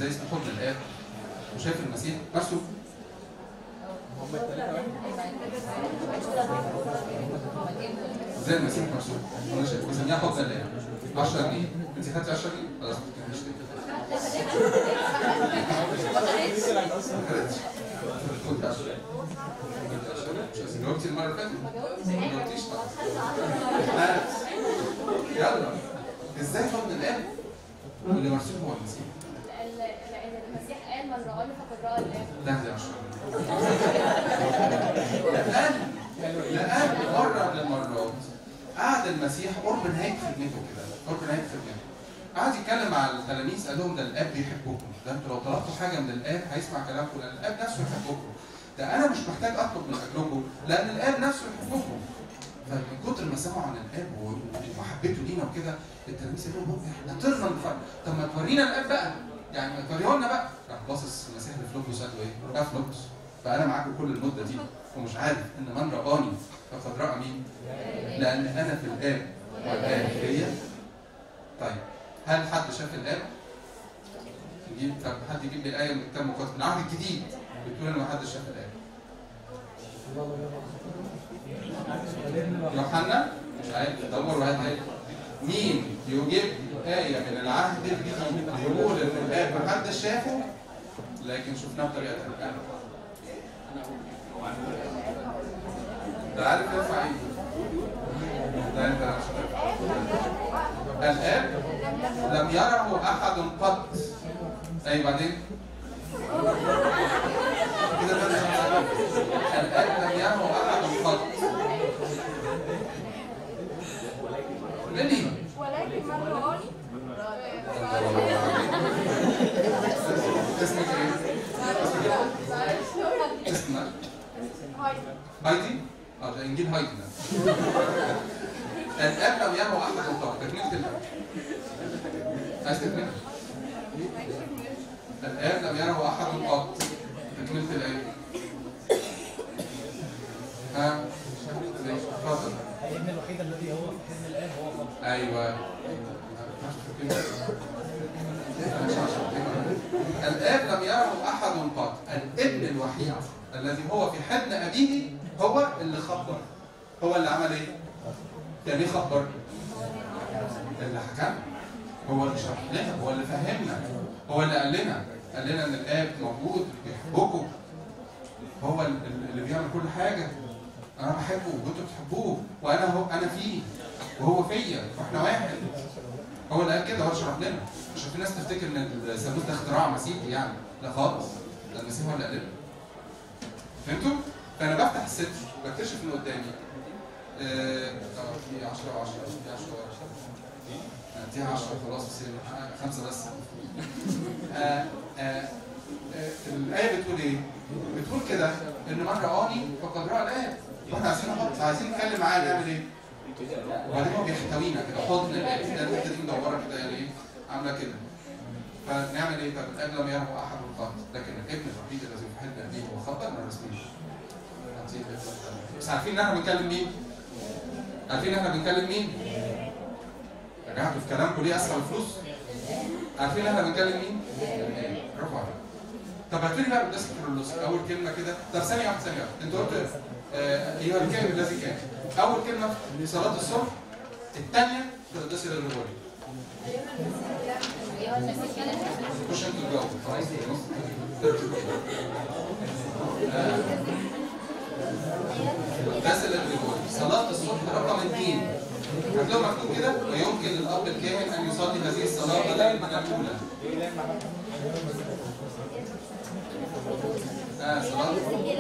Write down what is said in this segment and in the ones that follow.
ازاي اسمه حضن الاب وشايف المسيح نفسه ازاي المسيح نفسه انا شايف بسميها حضن الاب 10 جنيه انت خدتي 10 جنيه خلاص ما تتكلميش كده ما خدتش خد 10 جاوبتي المره اللي فاتت؟ ما جاوبتيش طبعا يلا ازاي حضن الاب واللي مرسوم هو المسيح المسيح قال من رآني فقد رأى الآب لا دي 10 الآن الآن مرة من المرات قعد المسيح قرب نهاية خدمته كده قرب نهاية خدمته قعد يتكلم مع التلاميذ قال لهم ده الاب بيحبكم ده انتوا لو طلبتوا حاجه من الاب هيسمع كلامكم لان الاب نفسه يحبكم ده انا مش محتاج اطلب من اجلكم لان الاب نفسه يحبكم فمن كتر ما سمعوا عن الاب ومحبته لينا وكده التلاميذ قالوا لهم احنا طرنا من الفرق طب ما تورينا الاب بقى يعني ما توريه لنا بقى راح باصص المسيح لفلوبوس قال له ايه؟ يا فلوبوس فانا معاكم كل المده دي ومش عارف ان من رآني فقد رأى مين؟ لان انا في الاب والاب فيا طيب هل حد شاف الاب؟ نجيب طب حد يجيب لي الايه من الكتاب المقدس من العهد الجديد بتقول ان ما حدش شاف الاب يوحنا مش عارف دور وهات آية. مين يجيب آية من العهد الجديد يقول إن الآب ما حدش شافه لكن شفناه بطريقة تانية ده عارف يرفع ايه؟ ده انت مش عارف. الآب لم يره أحد قط أي بعدين كده ده مش عارف. الآب لم يره أحد قط ليه؟ ولكن من رآني اسمك ايه؟ اسمك هايدي؟ اه ده انجيل هايدي ده الاب لم يره احد قط تكمله الاب عايز تكمله؟ الاب لم يره احد قط تكمله الايه؟ ها؟ ماشي، اتفضل الابن الوحيد الذي هو في حضن الاب هو خبر ايوه الاب لم يره احد قط الابن الوحيد الذي هو في حضن ابيه هو اللي خبر هو اللي عمل ايه؟ يعني ايه خبر؟ اللي حكم هو اللي شرح لنا هو اللي فهمنا هو اللي قال لنا قال لنا ان الاب موجود بيحبكم هو ال- ال- اللي بيعمل كل حاجه انا بحبه وانتوا بتحبوه وانا هو انا فيه وهو فيا واحنا واحد هو اللي قال كده هو شرح لنا مش في ناس تفتكر ان الثالوث ده اختراع مسيحي يعني لا خالص ده المسيح هو اللي قال لنا فهمتوا؟ فانا بفتح الستر بكتشف ان قدامي اه آه، في 10 و10 في 10 و10 دي 10 خلاص بس آه، خمسه بس آه آه آه، الآية بتقول إيه؟ بتقول كده إن من رآني فقد رأى الآب واحنا عايزين نحط عايزين نتكلم معاه نعمل إيه؟ وبعدين هو بيحتوينا كده حضن الآب ده الحتة دي مدورة كده يعني إيه؟ عاملة كده فنعمل إيه؟ طب الآب لم يره أحد قط لكن الابن الوحيد الذي في حضن أبيه هو خبر من رسمه بس عارفين إن إحنا بنتكلم مين؟ عارفين إن إحنا بنتكلم مين؟ رجعتوا في كلامكم ليه أسرع الفلوس؟ عارفين إن إحنا بنتكلم مين؟ برافو عليك طب هاتوا لي بقى قداس كرولوس اول كلمه كده طب ثانيه واحده ثانيه واحده انت قلت آه، ايها الكائن الذي كان اول كلمه في صلاه الصبح الثانيه في القداس الرغوري خش انتوا الجو خلاص آه، القداس الرغوري صلاه الصبح رقم اثنين هتلاقوا مكتوب كده ويمكن للاب الكاهن ان يصلي هذه الصلاه بدلا من الاولى اه صلاه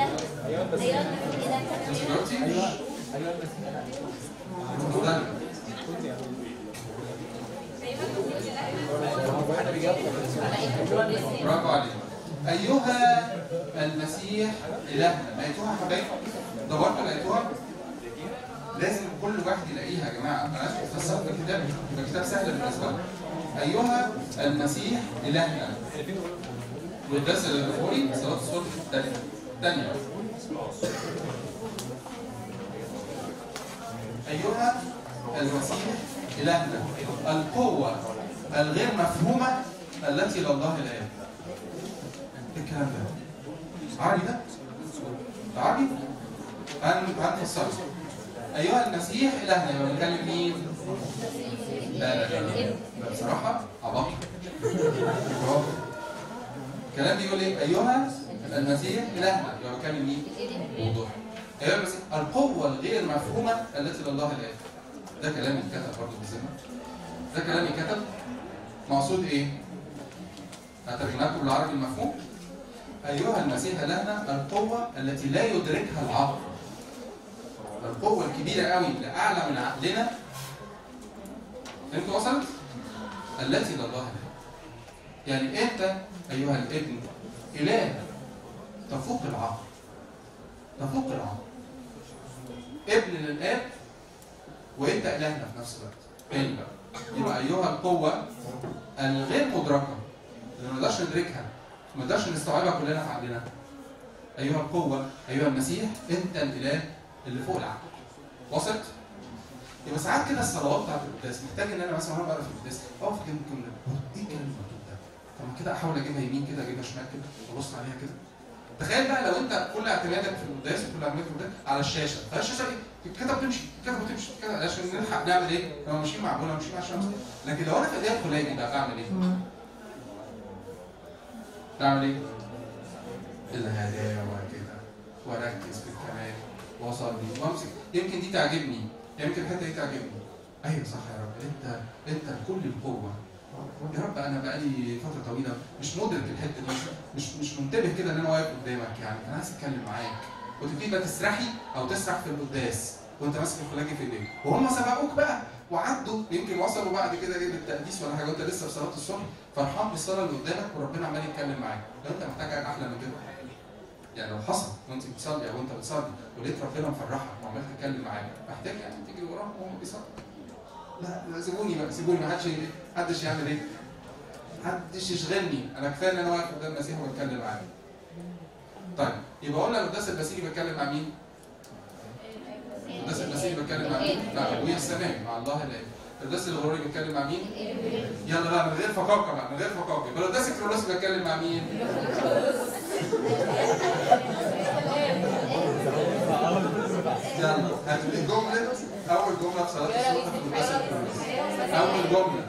انت جاوبتي؟ اتفضلي. برافو عليك ايها المسيح الهنا لقيتوها يا حبايبي دورتوا لقيتوها لازم كل واحد يلاقيها يا جماعه انا عايز افسرها في الكتاب يبقى الكتاب سهل بالنسبه لكم ايها المسيح الهنا والدرس الغفوري صلاه الصبح الثانيه الثانيه أيها المسيح إلهنا القوة الغير مفهومة التي لله الآب ايه الكلام ده؟ عربي ده؟ ده عربي؟ هن هنفسره أيها المسيح إلهنا يبقى بنتكلم مين؟ لا لا لا لا لا بصراحة عبقري برافو الكلام بيقول ايه؟ أيها المسيح إلهنا يبقى بنتكلم مين؟ وضوح أيها المسيح القوة الغير مفهومة التي لله الآب ده كلام اتكتب برضه بالذمة ده كلام اتكتب مقصود ايه؟ هترجمها لكم بالعربي المفهوم أيها المسيح لنا القوة التي لا يدركها العقل القوة الكبيرة قوي اللي أعلى من عقلنا فهمت وصلت؟ التي لله لها يعني أنت أيها الابن إله تفوق العقل تفوق العقل ابن للآب وأنت إلهنا في نفس الوقت تاني بقى يبقى أيها القوة الغير مدركة اللي ما نقدرش ندركها ما نقدرش نستوعبها كلنا في عقلنا ايها القوه ايها المسيح انت الاله اللي فوق العقل وصلت يبقى ساعات كده الصلوات بتاعت القداس محتاج ان انا مثلا وانا بقرا في القداس اقف كده ممكن ايه الكلام المكتوب ده طب ما كده احاول اجيبها يمين كده اجيبها شمال كده وابص عليها كده تخيل بقى لو انت كل اعتمادك في القداس وكل اعتمادك في القداس على الشاشه فالشاشه ايه كده بتمشي كده بتمشي كده عشان نلحق نعمل ايه؟ لو ماشيين مع ابونا ماشيين مع الشمس لكن لو انا في ايديا الخلاجي بقى بعمل ايه؟ تعمل ايه؟ الهداوة كده واركز في الكلام واصلي وامسك يمكن دي تعجبني يمكن الحته دي تعجبني ايوه صح يا رب انت انت كل القوه يا رب انا بقالي فتره طويله مش مدرك الحته دي مش مش منتبه كده ان انا واقف قدامك يعني انا عايز اتكلم معاك وتبتدي بقى تسرحي او تسرح في القداس وانت ماسك الخلاجي في ايديك وهم سبقوك بقى وعدوا يمكن وصلوا بعد كده ايه للتقديس ولا حاجه وانت لسه في صلاه الصبح فرحان بالصلاه اللي قدامك وربنا عمال يتكلم معاك لو انت محتاج حاجه احلى من كده يعني لو حصل وانت بتصلي او انت بتصلي ولقيت ربنا مفرحك وعمال تتكلم معاك محتاج يعني تجري وراهم وهم بيصلوا لا لا سيبوني بقى سيبوني ما حدش حدش يعمل ايه؟ محدش يشغلني انا كفايه ان انا واقف قدام المسيح وبتكلم معاه طيب يبقى قلنا القداس البسيلي بتكلم مع مين؟ القداس المسيحي بتكلم مع مين؟ مع ابويا السماوي مع الله الاب القداس الغروري بيتكلم مع مين؟ يلا بقى من غير فقاقه بقى من غير فقاقه يبقى القداس الكرولوسي بيتكلم مع مين؟ يلا هتقولي جمله اول جمله في صلاه الصبح في القداس الكرولوسي اول جمله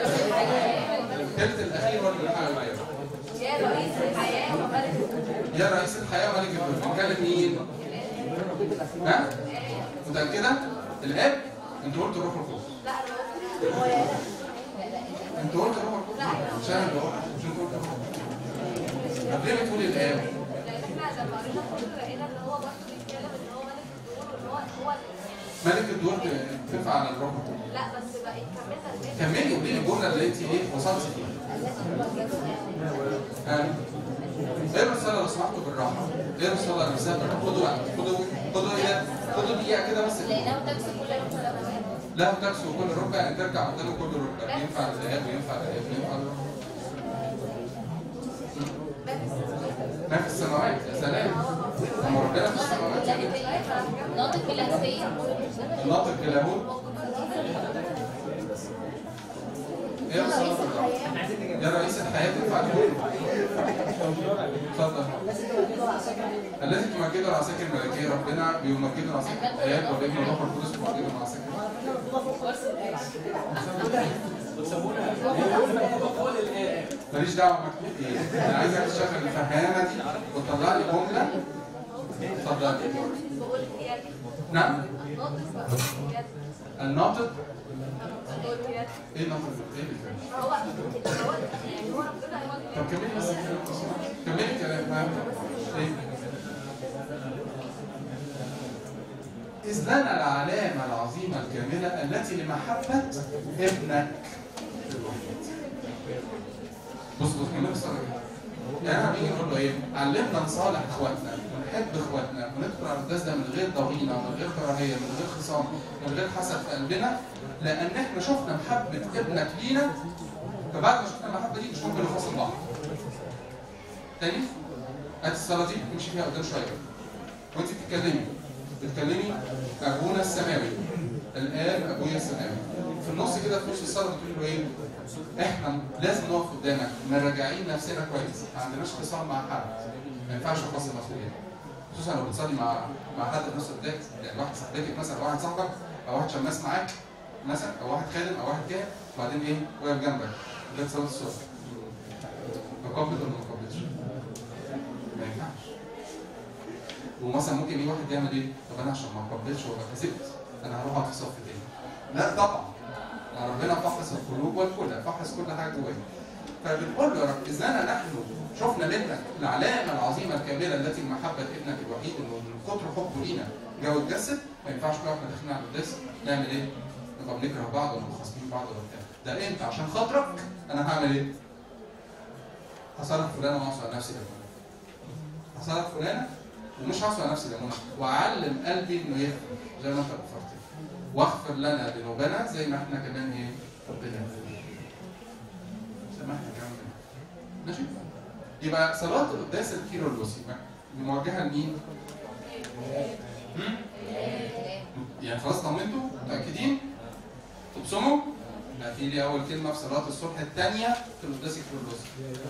الثلث الاخير ولا الحاجه يا رئيس الحياة وملك الوجود. يا رئيس الحياه وملك الوجود بنتكلم مين؟ ها؟ متأكدة؟ الآب؟ أنت قلت الروح القدس لا انا بقول هو يا أنت قلت الروح القدس مش أنا اللي بقول مش أنت قلت الروح القدس طب ليه بتقولي الآب؟ لان احنا لما قرينا الفكره لقينا ان هو برضه بيتكلم ان هو ملك الدور وان هو هو يعني ملك الدور تنفع على الروح القدس لا بس بقى كملنا البيت كملي قولي لي الجملة اللي أنت إيه وصلتي فيها ها؟ ايه الرسالة لو سمحتوا بالراحة؟ ايه الرسالة نفسها بالراحة؟ خدوا وقت خدوا خدوا إيه؟ خدوا دقيقة كده بس لقيناه تكسب كل يوم سلامات لا تكسو كل ركبة يعني ترجع قدامه كل ركبة ينفع الذهاب وينفع الذهاب وينفع الروح ما في السماوات يا سلام لما ربنا في السماوات يا بنتي. ناطق بالأسفية الناطق باللاهوت ايه الصلاة يا رئيس الحياة تنفع تقول اتفضل الذي تمجده العساكر الملكية ربنا بيمجده العساكر الآيات والابن والروح القدس بيمجده العساكر ماليش دعوة مكتوب ايه انا عايزك تشغل الفهامة دي وتطلع لي جملة اتفضل بقول يد نعم ناطق بقول يد الناطق بقول يد ايه الناطق ايه اللي فيه؟ هو هو يعني هو ربنا هو طب كملي بس كملي الكلام معاك ايه إذ لنا العلامة العظيمة الكاملة التي لمحبة ابنك الوحيد. بص بص كمل الصلاة كده. يعني احنا بنيجي نقول له ايه؟ علمنا نصالح اخواتنا ونحب اخواتنا وندخل على القداس ده من غير ضغينه ومن غير كراهيه من غير خصام من غير حسد في قلبنا لان احنا شفنا محبه ابنك لينا فبعد ما شفنا المحبه دي مش ممكن نفصل بعض. تاني هات الصلاه دي امشي فيها قدام شويه وانت بتتكلمي بتكلمي ابونا السماوي الاب ابويا السماوي في النص كده في نص الصلاه بتقول له ايه؟ احنا لازم نقف قدامك مراجعين نفسنا كويس ما عندناش اتصال مع حد ما ينفعش نفصل مسؤوليه خصوصا لو بتصلي مع مع حد في نص الدقيقه يعني واحد صاحبتك مثلا او واحد صاحبك او واحد شماس معاك مثلا او واحد خادم او واحد كاهن وبعدين ايه واقف جنبك ده صلاه الصبح اقبل ولا ما اقبلش؟ ما ينفعش ومثلا ممكن يجي واحد يعمل ايه؟ طب انا عشان ما اقبلش وابقى كسبت انا هروح اقعد في صف تاني لا طبعا يعني ربنا فحص القلوب والكلى فحص كل حاجه جواك فبنقول له يا رب اذا نحن شفنا منك العلامه العظيمه الكامله التي محبه ابنك الوحيد انه من كتر حبه لينا جه واتجسد ما ينفعش بقى واحنا داخلين على القداس نعمل ايه؟ نبقى بنكره بعض ولا مخاصمين بعض ولا بتاع ده انت عشان خاطرك انا هعمل ايه؟ هصالح فلانه وهعصي على نفسي لمونه هصالح فلانه ومش هعصي على نفسي لمونه واعلم قلبي انه يغفر زي ما انت غفرت واغفر لنا ذنوبنا زي ما احنا كمان ايه ربنا يغفر زي ما احنا كمان بنغفر. ماشي يبقى صلاة القداس الكيرلسي موجهة لمين؟ هم؟ يعني خلاص طمنتوا؟ متأكدين؟ تبصموا؟ لا في لي أول كلمة في صلاة الصبح الثانية في القداس الكيرلسي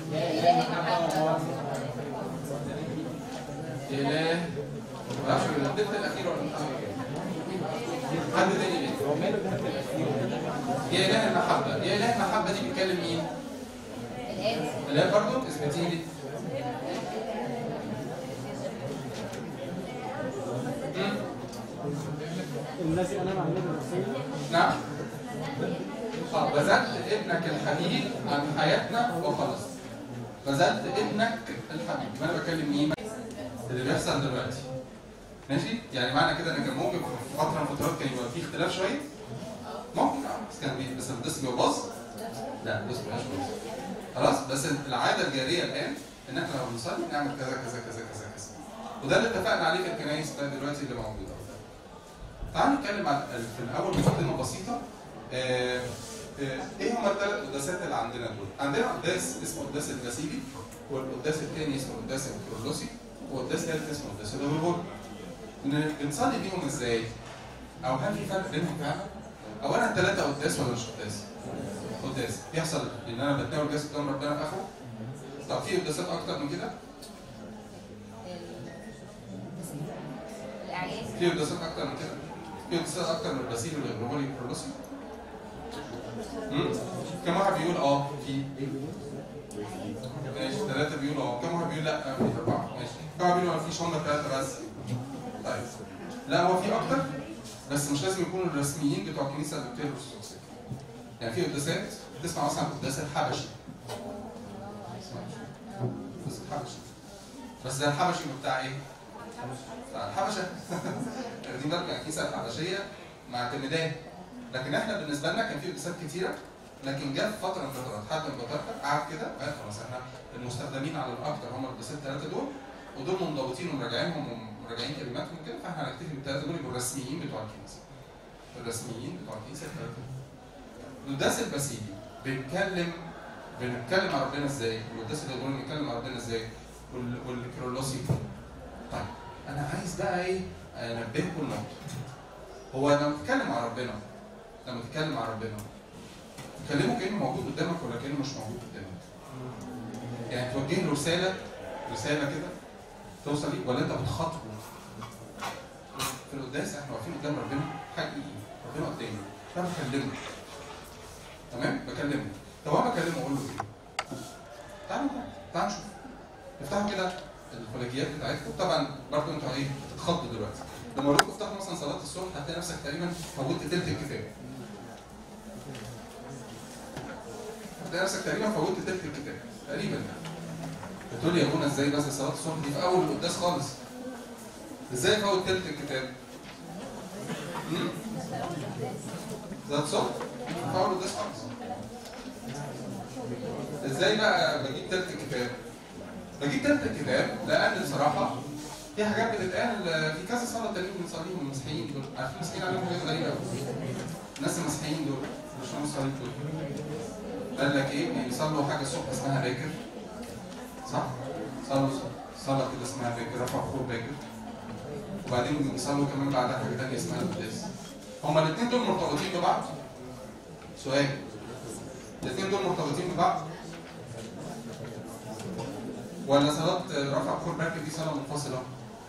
إله معرفش البنت الأخيرة ولا الأخيرة؟ حد تاني ليه؟ يا إله المحبة، يا إله المحبة دي بيتكلم مين؟ الآن برضو اثبتي لي مم؟ الذي انام عن النبي الرسول نعم آه، بذلت ابنك الحبيب عن حياتنا وخلص بذلت ابنك الحبيب ما انا بكلم مين اللي بيحصل دلوقتي ماشي يعني معنى كده ان كان ممكن في فتره من الفترات كان يبقى في اختلاف شويه ممكن اه بس كان بي- بس القداس بيبقى باظ لا القداس بيبقاش باظ خلاص بس العاده الجاريه الان ان احنا لما بنصلي نعمل كذا كذا كذا كذا كذا وده اللي اتفقنا عليه في الكنائس بتاعت دلوقتي اللي موجوده تعالوا نتكلم عن في الاول مقدمه بسيطه آه، آه، ايه هما الثلاث قداسات اللي عندنا دول؟ عندنا قداس اسمه قداس الباسيلي والقداس الثاني اسمه قداس الكيرلسي والقداس الثالث اسمه قداس الغربول. بن- بنصلي بيهم ازاي؟ او هل في فرق بينهم فعلا؟ اولا ثلاثه قداس ولا مش قداس؟ قداس بيحصل ان انا بتناول جسد قدام ربنا في اخره؟ طب في قداسات اكتر من كده؟ في قداسات اكتر من كده؟ في قداسات اكتر من الباسيلي والغربولي والكيرلسي؟ مم؟ كم واحد بيقول اه في ماشي ثلاثة بيقولوا اه كم واحد بيقول لا في أربعة ماشي كم واحد بيقول ما فيش هم ثلاثة بس طيب لا هو في أكتر بس مش لازم يكونوا الرسميين بتوع الكنيسة القبطية الأرثوذكسية يعني في قداسات تسمع مثلا القداس الحبشي القداس الحبشي بس ده الحبشي بتاع ايه؟ بتاع الحبشة دي بالك الكنيسة الحبشية معتمداه لكن احنا بالنسبه لنا كان في قداسات كتيره لكن جه في فتره من الفترات حد من البطاركه قعد كده قال خلاص احنا المستخدمين على الاكثر هم القداسات الثلاثه دول ودول منضبطين ومراجعينهم ومراجعين كلماتهم كده فاحنا هنكتفي بالثلاثه دول يبقوا الرسميين بتوع الكنيسه. الرسميين بتوع الكنيسه الثلاثه دول. القداس البسيلي بنتكلم بنتكلم عن ربنا ازاي؟ والقداس اللي بنقول بنتكلم عن ربنا ازاي؟ وال- والكرولوسي طيب انا عايز بقى ايه انبهكم النقطه هو لما بتتكلم عن ربنا لما تتكلم عن ربنا تكلمه كانه موجود قدامك ولا كانه مش موجود قدامك يعني توجه له رساله رساله كده توصل ليه ولا انت بتخاطبه في القداس احنا واقفين قدام ربنا حقيقي ربنا قدامي فانا بكلمه تمام بكلمه طب انا بكلمه اقول له ايه تعالوا تعالوا نشوف افتحوا كده الفلكيات بتاعتكم طبعا برضه انتوا ايه بتتخضوا دلوقتي لما اقول لكم افتحوا مثلا صلاه الصبح هتلاقي نفسك تقريبا فوتت تلت الكتاب هتلاقي نفسك تقريبا فوتت تلت الكتاب تقريبا يعني بتقول لي يا ابونا ازاي بس صلاه الصبح دي في اول القداس خالص ازاي فوت تلت الكتاب؟ مم؟ صلاه الصبح في اول القداس خالص ازاي بقى بجيب تلت الكتاب؟ بجيب تلت الكتاب لان بصراحه في حاجات بتتقال في كذا صلاه تانيين بنصليهم المسيحيين دول عارفين المسيحيين عليهم حاجات غريبه قوي الناس المسيحيين دول مش هم الصليب دول قال لك ايه بيصلوا حاجه الصبح اسمها باكر صح؟ صلوا صلاه كده اسمها باكر رفع خور باكر وبعدين بيصلوا كمان بعدها حاجه ثانيه اسمها القداس هما الاثنين دول مرتبطين ببعض سؤال الاثنين دول مرتبطين ببعض ولا صلاة رفع بخور مركب دي صلاة منفصلة؟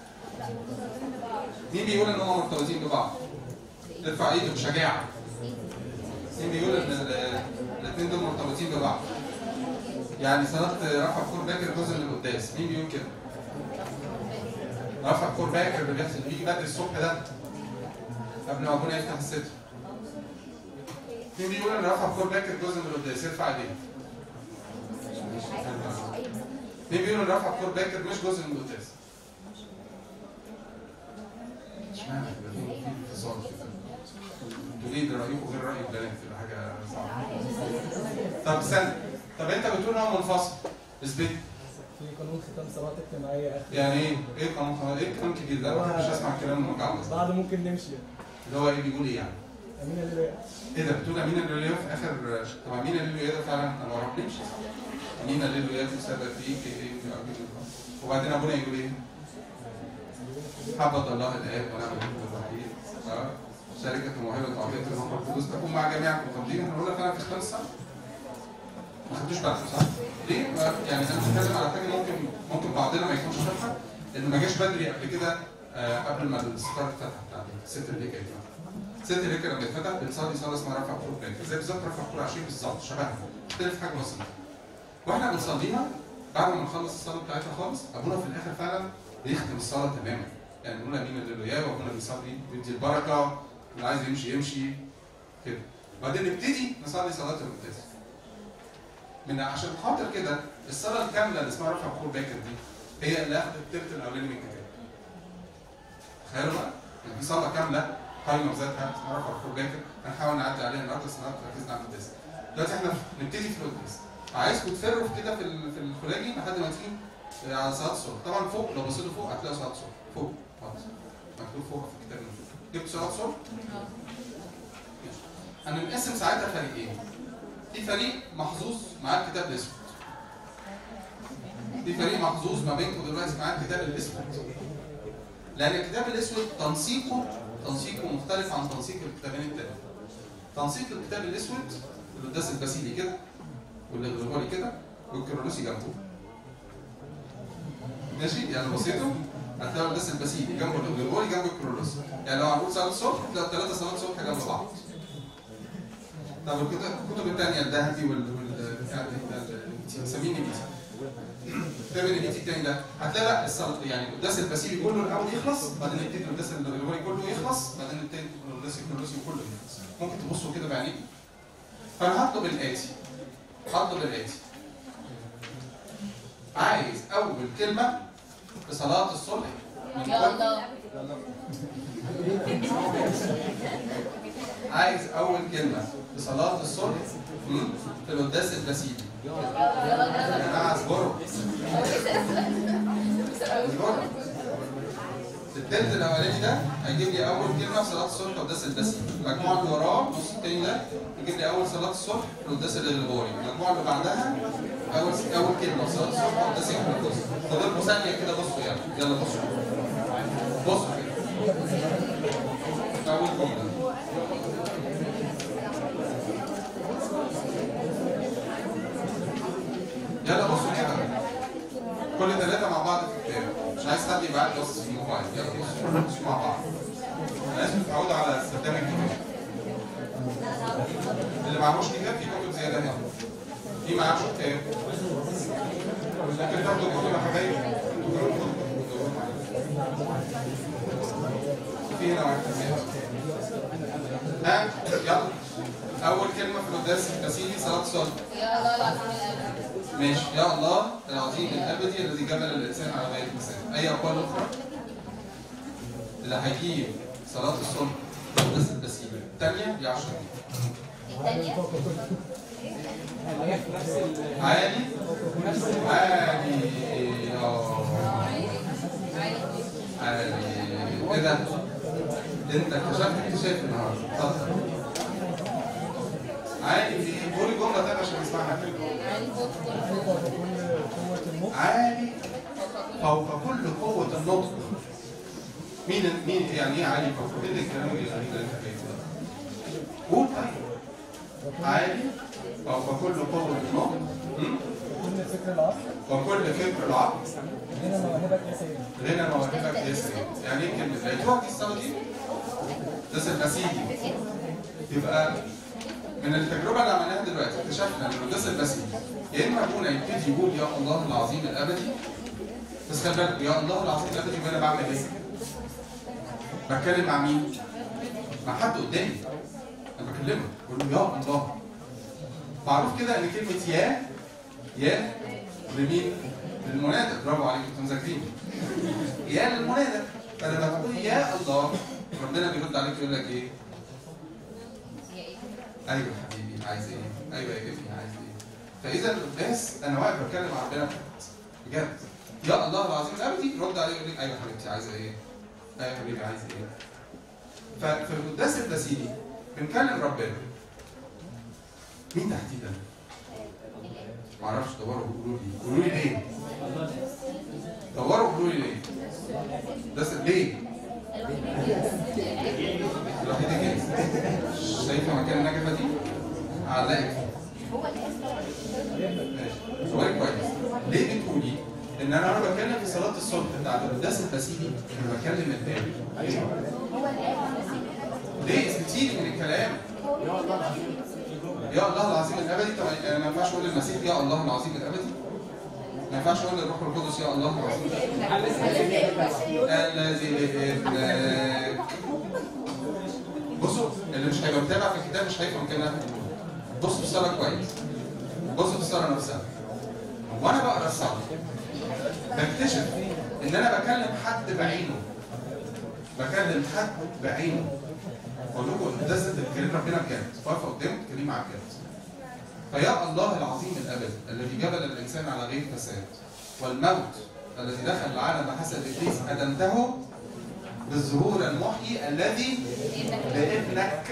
مين بيقول ان هم مرتبطين ببعض؟ ارفع ايده بشجاعة مين بيقول ان ال- الاثنين دول مرتبطين ببعض؟ يعني صلاة رفع بخور باكر جزء من القداس، مين بيقول كده؟ رفع بخور باكر اللي بيحصل بيجي بدري الصبح ده قبل ما ابونا يفتح الستر. مين بيقول ان رفع بخور باكر جزء من القداس؟ ارفع ايديه. مين بيقول ان رفع بخور باكر مش جزء من القداس؟ اشمعنى كده؟ في في انفصال كده. انتوا ليه ده رايكم غير راي البنات تبقى حاجه صعبه. طب استنى طب انت بتقول ان هو منفصل اثبت في قانون ختام صلاه اجتماعيه اخر يعني ايه؟ ايه قانون خلاص؟ ايه الكلام الكبير ده؟ أنا مش هسمع الكلام المجعلص ده. بعد ممكن نمشي اللي هو ايه بيقول ايه يعني؟ امين اللي ايه ده بتقول امين الليلويا في اخر طب امين الليلويا ده فعلا انا ما اعرفش امين الليلويا في سبب فيك ايه وبعدين ابونا يقول ايه؟ حبط الله الاب ونعم الابن الوحيد اه شركة موهبة عطية الروح القدس تكون مع جميعكم طب ليه احنا قلنا فعلا في خلال السنة؟ ما خدتوش بالكم صح؟ ليه؟ ما- يعني انا بتكلم على حاجة ممكن ممكن بعضنا ما يكونش فاهمها انه ما جاش بدري قبل كده آه، قبل ما الستار اتفتح بتاع الست اللي كانت ست اللي كانت لما اتفتح بنصلي صلاه اسمها رفع خروج باكر زي بالظبط رفع خروج عشرين بالظبط شبهها تختلف حاجه بسيطه واحنا بنصليها بعد ما نخلص الصلاه بتاعتها خالص ابونا في الاخر فعلا بيختم الصلاه تماما يعني بنقول امين الليلويا وابونا بيصلي بيدي البركه اللي عايز يمشي يمشي كده بعدين نبتدي نصلي صلاه القداس من عشان خاطر كده الصلاه الكامله اللي اسمها رفع خروج باكر دي هي اللي اخذت التلت الاولاني من الكتاب تخيلوا بقى يعني دي صلاه كامله قايمه بذاتها اسمها رفع خروج باكر هنحاول نعدي عليها النهارده بس النهارده ركزنا على القداس دلوقتي احنا نبتدي في القداس عايزكم تفروا في كده في ال- في الخلاجي لحد ما تيجي على صلاه الصبح طبعا فوق لو بصيتوا فوق هتلاقوا صلاه الصبح فوق خالص مكتوب فوق في الكتاب من فوق جبت صلاه الصبح ماشي. هننقسم ساعتها فريقين في فريق محظوظ معاه الكتاب الاسود في فريق محظوظ ما بينكم دلوقتي معاه الكتاب الاسود لان الكتاب الاسود تنسيقه تنسيقه مختلف عن تنسيق الكتابين التانيين تنسيق الكتاب الاسود القداس الباسيلي كده والاغريغوري كده والكيرلسي جنبه ماشي يعني لو بصيتوا هتلاقوا القداس الباسيلي جنبه الاغريغوري جنبه الكيرلسي يعني لو هنقول صلاه الصبح تلاقوا الثلاثه صلاه الصبح جنب بعض طب الكتب الكتب الثانيه الذهبي وال وال بتاع ده- ده- ده- بنسميه نبيتي الكتاب النبيتي الثاني ده هتلاقي لا الصلاه يعني القداس الباسيلي كله الاول يخلص بعدين يبتدي القداس الاغريغوري كله يخلص بعدين يبتدي القداس الكيرلسي كله يخلص ممكن تبصوا كده بعينيكم فانا هطلب الاتي هطلب الاتي عايز اول كلمه في صلاه الصبح من كل يلا عايز اول كلمه في صلاه الصبح مم، في القداس الباسيلي يا جماعه اصبروا اصبروا التلت الاولاني ده هيجيب لي اول كلمه في صلاه الصبح في القداس الباسيلي المجموعه اللي وراه النص التاني ده يجيب لي اول صلاه الصبح في القداس الاغريغوري المجموعه اللي بعدها اول اول كلمه في صلاه الصبح في القداس الكريتوسي فاضلكم ثانيه كده بصوا يلا يلا بصوا بصوا كده اول جمله يلا بصوا كده كل ثلاثة مع بعض في الكتاب مش عايز حد يبقى قاعد باصص في الموبايل يلا بصوا بصوا مع بعض لازم تتعودوا على استخدام الكتاب اللي معهوش كتاب في كتب زيادة هنا في معهوش كتاب ممكن تاخدوا كتب يا حبايبي في هنا واحد ها يلا أول كلمة في القداس الباسيلي صلاة الصبح يلا العظيم ماشي يا الله العظيم الابدي الذي جبل الانسان على غير الانسان اي اقوال اخرى اللي هيجيب صلاه الصبح بس البسيمه الثانيه ب 10 الثانية عالي عالي اه عالي ايه ده انت اكتشفت اكتشاف النهارده اتفضل عالي في ايه قولي جمله تانيه عشان نسمعها يعني فوق كل فوق كل قوة المخ عالي فوق كل فوق كل قوة النطق مين مين يعني ايه عالي فوق ايه الكلام الغريب اللي انت فيه ده؟ قول طيب عالي فوق كل قوة النطق م? كل فكر العصر وكل فكر العقل هنا مواهبك يا سيدي غنى مواهبك يا سيد يعني ايه كلمة لقيتوها في الصلاة دي؟ ده المسيحي يبقى من التجربة اللي عملناها دلوقتي اكتشفنا ان القداس المسيحي يا اما ابونا يبتدي يقول يا الله العظيم الابدي بس خلي بالك يا الله العظيم الابدي يبقى انا بعمل ايه؟ بتكلم مع مين؟ مع حد قدامي انا بكلمه بقول له يا الله معروف كده ان كلمة يا يا لمين؟ للمنادى برافو عليك انتوا مذاكرين يا للمنادى فلما تقول يا الله ربنا بيرد عليك يقول لك ايه؟ ايوه حبيبي عايز ايه؟ ايوه يا ابني عايز ايه؟ فاذا القداس انا واقف بتكلم مع ربنا بجد بجد يا الله العظيم الابدي يرد عليه يقول لك ايوه حبيبتي عايزه ايه؟ ايوه حبيبي عايز ايه؟ ففي القداس التسيلي بنكلم ربنا مين تحديدا؟ معرفش دوروا قولوا لي قولوا لي ليه؟ دوروا قولوا لي ليه؟ ده س- ليه؟ الوحيدة كده شايفة مكان النجفة دي؟ هعلقك ماشي سؤال كويس ليه بتقولي ان انا وانا بتكلم في صلاة الصبح بتاعت القداس التسيلي انا بكلم الباب ليه اثبتيلي من الكلام يا الله العظيم الابدي طب أنا ما ينفعش اقول للمسيح يا الله العظيم الابدي ما ينفعش اقول للروح القدس يا الله العظيم الذي لابنك بصوا اللي مش هيبقى متابع في الكتاب مش هيفهم كلام احنا بنقوله بصوا في الصلاه كويس بصوا في الصلاه نفسها وانا بقرا الصلاه بكتشف ان انا بكلم حد بعينه بكلم حد بعينه بقول لكم ده ست بتكلم ربنا بجد واقفه قدامك تكلمي معاه بجد فيا الله العظيم الابدي الذي جبل الانسان على غير فساد والموت الذي دخل العالم بحسب ابليس ادمته بالظهور المحيي الذي لابنك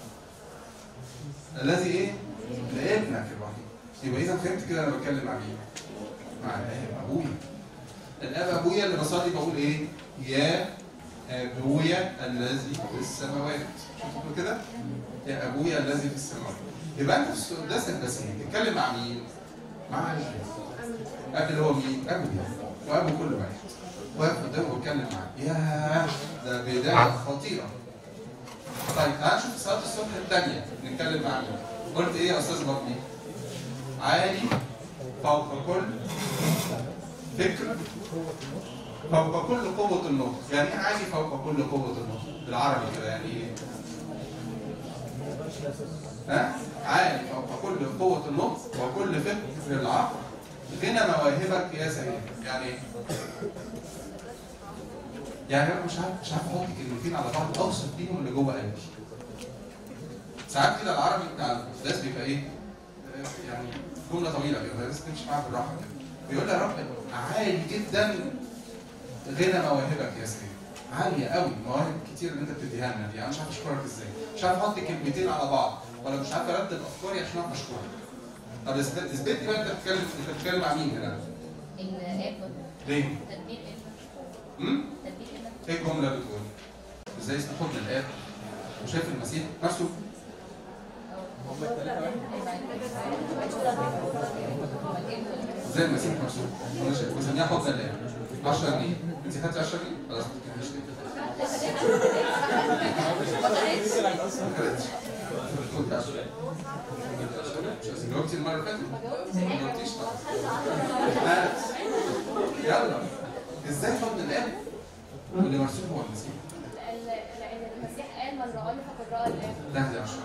الذي ايه؟ لابنك الوحيد يبقى اذا فهمت كده انا بتكلم مع مين؟ مع الاب ابويا الاب ابويا اللي بصلي بقول ايه؟ يا ابويا الذي في السماوات شفتوا كده؟ يا ابويا الذي في السماوات يبقى انت في القداس البسيط تتكلم مع مين؟ مع الاب اب اللي هو مين؟ ابويا وابو كل واحد واقف قدامه واتكلم معاه ياه ده بدايه خطيره طيب تعال نشوف صلاه الصبح الثانيه نتكلم مع مين؟ قلت ايه يا استاذ بطني؟ عالي فوق كل فكر فوق كل قوة النطق، يعني ايه عالي فوق كل قوة النطق؟ بالعربي كده يعني ايه؟ ها؟ عالي فوق كل قوة النطق وكل فكر العقل غنى مواهبك يا سيدي، يعني ايه؟ يعني انا مش عارف مش عارف احط كلمتين على بعض اوصف بيهم اللي جوه قلبي. ساعات كده العربي بتاع القداس بيبقى ايه؟ آه، يعني جمله طويله كده لازم تمشي معاها بالراحه كده. بيقول يا رب عالي جدا غنى مواهبك يا سيدي. عاليه قوي مواهب كتير اللي انت بتديها لنا دي انا مش عارف اشكرك ازاي. مش عارف احط كلمتين على بعض ولا مش عارف ارتب افكاري عشان اعرف اشكرك. طب اثبت اثبت لي بقى انت بتتكلم انت بتتكلم مع مين هنا؟ الاب ليه؟ تدبير امم؟ تدبير ايه الجمله بتقول؟ ازاي اسمه حضن الاب وشايف المسيح نفسه زي المسيح نفسه وانا شايف بسميها حضن الاب 10 جنيه انت خدتي 10 جنيه؟ خلاص ما تكمليش ليه؟ ما خدتش خدي 10 مش جاوبتي المره اللي فاتت؟ ما جاوبتيش طبعا يلا ازاي حضن الاب واللي مرسوم هو المسيح لان المسيح قال من رآني فقد رأى الاب لا دي 10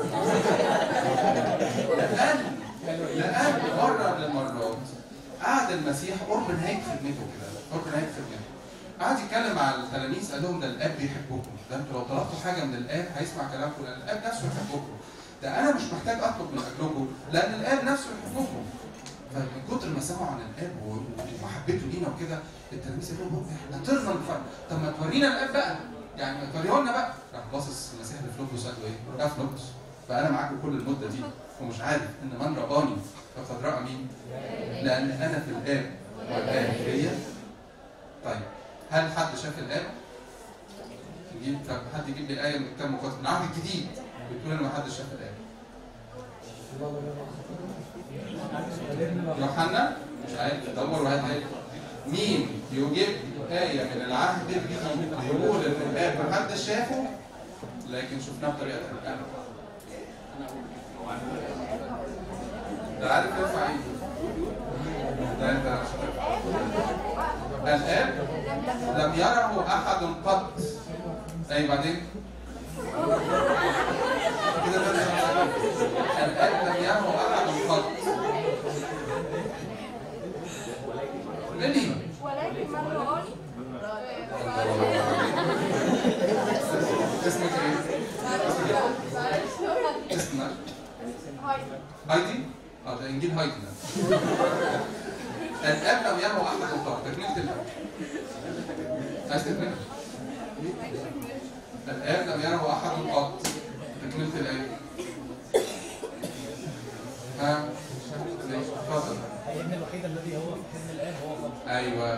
لأن لأن مرة من المرات قعد المسيح قرب نهاية خدمته كده قرب نهاية خدمته قعد يتكلم مع التلاميذ قال لهم ده الاب بيحبكم ده انتوا لو طلبتوا حاجه من الاب هيسمع كلامكم لان الاب نفسه يحبكم ده انا مش محتاج اطلب من اجلكم لان الاب نفسه يحبكم فمن كتر ما سمعوا عن الاب ومحبته لينا وكده التلاميذ قالوا لهم احنا طرنا من الفرق طب ما تورينا الاب بقى يعني ما توريه لنا بقى راح باصص المسيح لفلوبوس قال له ايه؟ يا فلوبوس بقى انا معاكم كل المده دي ومش عارف ان من رآني فقد رأى مين؟ لان انا في الاب والاب فيا طيب هل حد شاف الاب؟ نجيب طب حد يجيب لي ايه من الكتاب المقدس من العهد الجديد بتقول ان ما حدش شاف الاب يوحنا مش عارف دور وهات عارف مين يجيب آية من العهد الجديد يقول إن الآب محدش شافه لكن شفناه بطريقة تانية ده عارف يرفع ايده ده انت عشان الآب لم يره أحد قط أي بعدين كده بقى الآب لم يره أحد قط ليه؟ ولكن من رآني اسمك ايه؟ اسمك هايدي؟ اه ده انجيل هايدي ده الاب لم يره احد قط تكمله الاب عايز تكمله؟ الاب لم يره احد قط تكمله الايه ها ماشي، اتفضل الابن الوحيد الذي هو في حضن الاب هو الله ايوه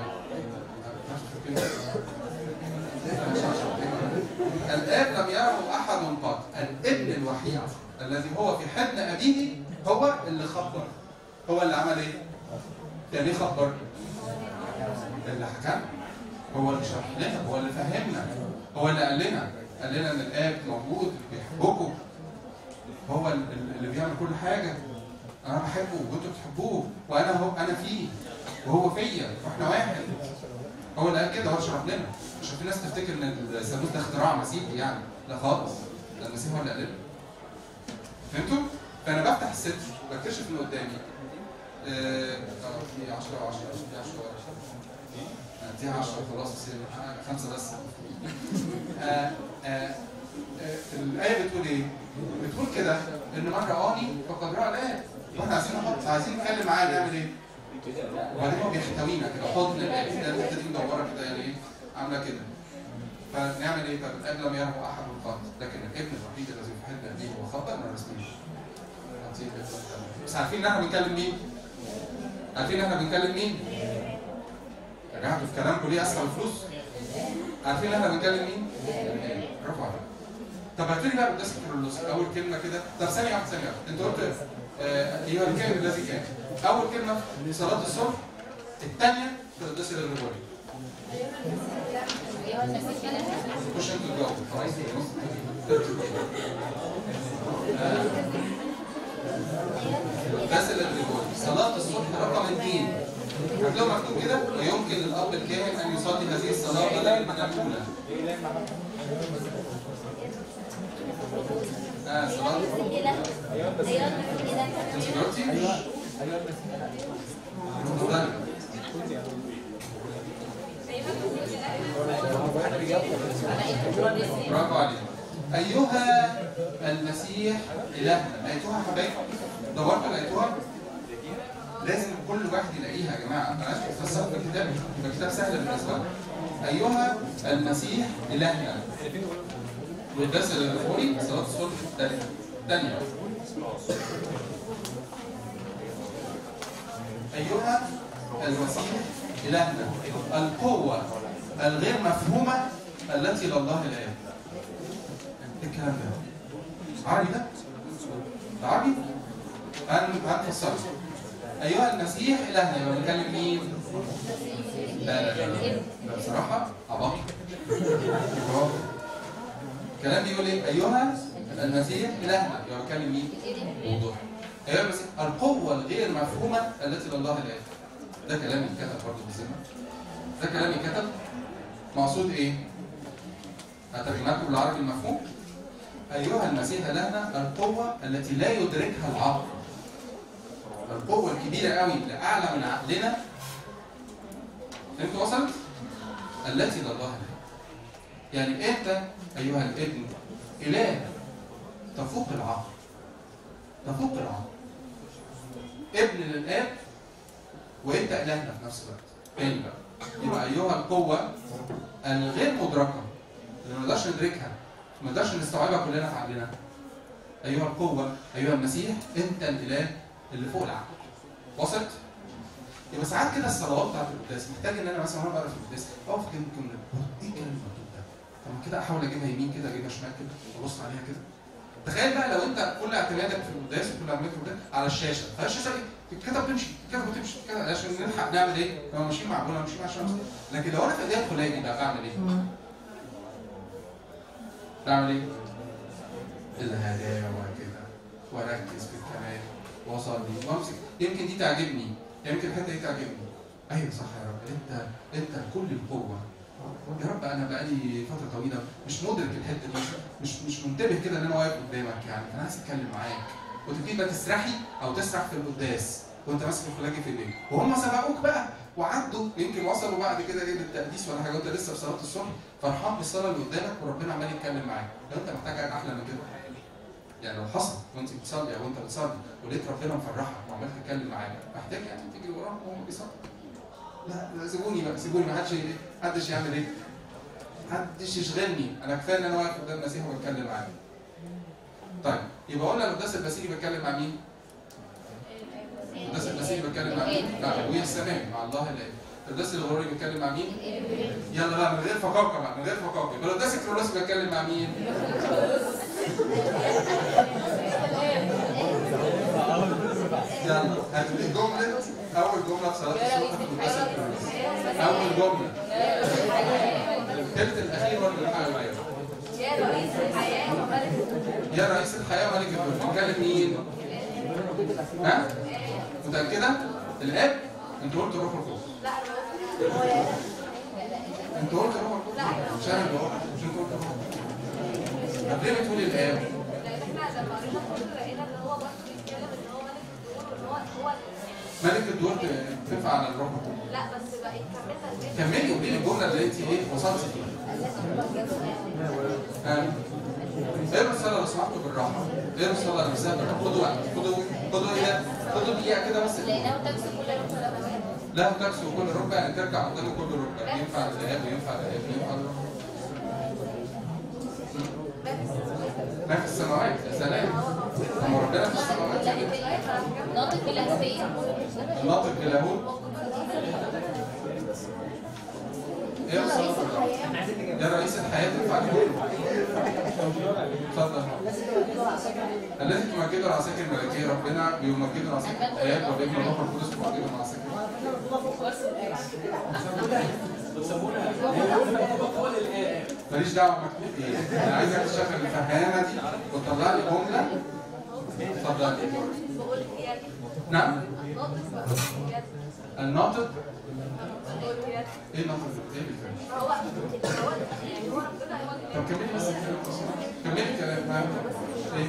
الاب لم يره احد قط الابن الوحيد الذي هو في حضن ابيه هو اللي خبر هو اللي عمل ايه؟ كان ليه خبر؟ اللي حكم هو اللي شرح لنا هو اللي فهمنا هو اللي قال لنا قال لنا ان الاب موجود بيحبكم هو ال- ال- اللي بيعمل كل حاجه انا بحبه وانتوا بتحبوه وانا هو انا فيه وهو فيا واحنا واحد هو اللي قال كده هو شرح لنا مش في ناس تفتكر ان الثالوث ده اختراع مسيحي يعني لا خالص ده المسيح هو اللي قال لنا فهمتوا؟ فانا بفتح الستر بكتشف اللي قدامي اه آه، في 10 و 10 في 10 دي 10 خلاص يصير خمسه بس آه آه آه الآية بتقول إيه؟ بتقول كده إن من رآني فقد رأى الآب وإحنا عايزين نحط عايزين نتكلم معاه نعمل إيه؟ وبعدين هو بيحتوينا كده حضن الآب ده الحتة دي مدورة كده يعني إيه؟ عاملة كده فنعمل إيه؟ طب الآب لم يره أحد قط لكن الابن الوحيد الذي في حضن أبيه هو خبر من رسمه بس عارفين إن إحنا بنتكلم مين؟ عارفين إن إحنا بنتكلم مين؟ رجعتوا في كلامكم ليه أسرع الفلوس؟ عارفين إن إحنا بنتكلم مين؟ برافو عليك طب هاتوا لي بقى قداس الكرولوس اول كلمه كده طب ثانيه واحده ثانيه واحده انت قلت آه، ايها الكائن الذي كان اول كلمه في صلاه الصبح الثانيه في قداس الغريبوري خش انتوا تجاوبوا خلاص قداس الغريبوري صلاه الصبح رقم اثنين هتلاقوا مكتوب كده ويمكن للاب الكاهن ان يصلي هذه الصلاه بدلا من الاولى اه صلاه انت جاوبتي؟ اتفضلي. برافو عليك ايها المسيح الهنا لقيتوها يا حبايبي دورتوا لقيتوها لازم كل واحد يلاقيها يا جماعه انا عايز افسرها في الكتاب يبقى الكتاب سهل بالنسبه لكم ايها المسيح الهنا والدرس الغريبوري صلاه الصبح الثانيه الثانيه أيها المسيح إلهنا القوة الغير مفهومة التي لله الآب إيه الكلام ده عربي ده؟ ده عربي؟ هن- هنفسره أيها المسيح إلهنا يبقى بنتكلم مين؟ لا لا لا لا لا بصراحة عبقري برافو الكلام بيقول إيه؟ أيها المسيح إلهنا يبقى بنتكلم مين؟ وضوح ايوه بس القوه الغير مفهومه التي لله الان ده كلام اتكتب برضه بالذمه ده كلام اتكتب مقصود ايه؟ هترجمها بالعربي المفهوم ايها المسيح لنا القوه التي لا يدركها العقل القوه الكبيره قوي اللي اعلى من عقلنا فهمت وصلت؟ التي لله الان يعني انت ايها الابن اله تفوق العقل تفوق العقل ابن للاب وانت الهنا في نفس الوقت تاني بقى يبقى ايها القوه الغير مدركه اللي ما نقدرش ندركها ما نقدرش نستوعبها كلنا في عقلنا ايها القوه ايها المسيح انت الاله اللي فوق العقل وصلت يبقى ساعات كده الصلوات بتاعت القداس محتاج ان انا مثلا وانا بقرا في القداس اقف كده ممكن ايه الكلام المكتوب ده؟ طب ما كده احاول اجيبها يمين كده اجيبها شمال كده ابص عليها كده تخيل بقى لو انت كل اعتمادك في القداس وكل اعتمادك في القداس على الشاشه فالشاشه ايه تتكتب تمشي تتكتب وتمشي تتكتب عشان نلحق نعمل ايه؟ لو ماشيين مع ابونا ماشيين مع الشمس لكن لو انا في ايديا الخلاجي بقى بعمل ايه؟ بعمل ايه؟ الهداوه كده واركز في الكلام واصلي وامسك يمكن دي تعجبني يمكن الحته دي تعجبني ايوه صح يا رب انت انت كل القوه يا رب انا بقالي فتره طويله مش مدرك الحته دي مش مش منتبه كده ان انا واقف قدامك يعني انا عايز اتكلم معاك وتبتدي بقى تسرحي او تسرح في القداس وانت ماسك الخلاجي في ايديك وهم سبقوك بقى وعدوا يمكن وصلوا بعد كده ايه للتقديس ولا حاجه وانت لسه في صلاه الصبح فرحان بالصلاه اللي قدامك وربنا عمال يتكلم معاك لو انت محتاج حاجه احلى من كده يعني لو حصل وانت بتصلي او انت بتصلي ولقيت ربنا مفرحك وعمال تتكلم معاك محتاج يعني تيجي وراهم وهم بيصلوا لا لا سيبوني بقى سيبوني ما حدش حدش يعمل ايه؟ محدش يشغلني انا كفايه ان انا واقف قدام المسيح وبتكلم معاه طيب يبقى قلنا القداس المسيحي بيتكلم مع مين؟ القداس المسيحي بيتكلم مع مين؟ مع ابويا السماوي مع الله الاب القداس الغروري بيتكلم مع مين؟ يلا بقى من غير فقاقه بقى من غير فقاقه يبقى القداس الكرولوسي بيتكلم مع مين؟ يلا هتقول جمله اول جمله في صلاه الصبح في القداس الكرولوسي اول جمله الثلث الاخير ولا الحاجه معايا يا رئيس الحياة وملك الدنيا يا رئيس الحياه وملك الدنيا بيتكلم مين؟ ها؟ متأكدة؟ الآب؟ أنت قلت الروح القدس لا الروح أنت قلت الروح القدس مش أنا اللي قلت مش أنت قلت الروح القدس طب ليه بتقولي الآب؟ لان احنا لما قرينا الفصل لقينا ان هو برضه بيتكلم ان هو ملك الدور وان هو هو ال- ملك الدور تنفع على الروح القدس لا بس بقى يكملها ازاي كملي قولي لي الجملة اللي أنت إيه وصلتي فيها ها؟ اقروا الصلاة لو سمحتوا بالراحة اقروا الصلاة نفسها بالراحة خدوا وقت خدوا خدوا إيه خدوا دقيقة كده بس لقيناه تكسب كل يوم ثلاث لا تكسو كل ركبة يعني ترجع قدام كل ركبة ينفع الذهاب وينفع الذهاب وينفع الروح ما في السماوات يا سلام أما ربنا في السماوات ناطق بالأسفية الناطق بلاهوت ايه الصلاة يا رئيس الحياة تنفع الكل اتفضل الذي تمجده العساكر الملكية ربنا بيمجده العساكر الآيات والابن والروح القدس بيمجده العساكر ماليش دعوة مكتوب ايه انا عايزك تشغل الفهامة دي وتطلع لي جملة اتفضل بقول يد نعم ناطق بقول يد الناطق بقول يد ايه الناطق ايه الفهم هو هو يعني هو ربنا هو اللي طب كملي بس الكلام بس. كملي الكلام معاك ايه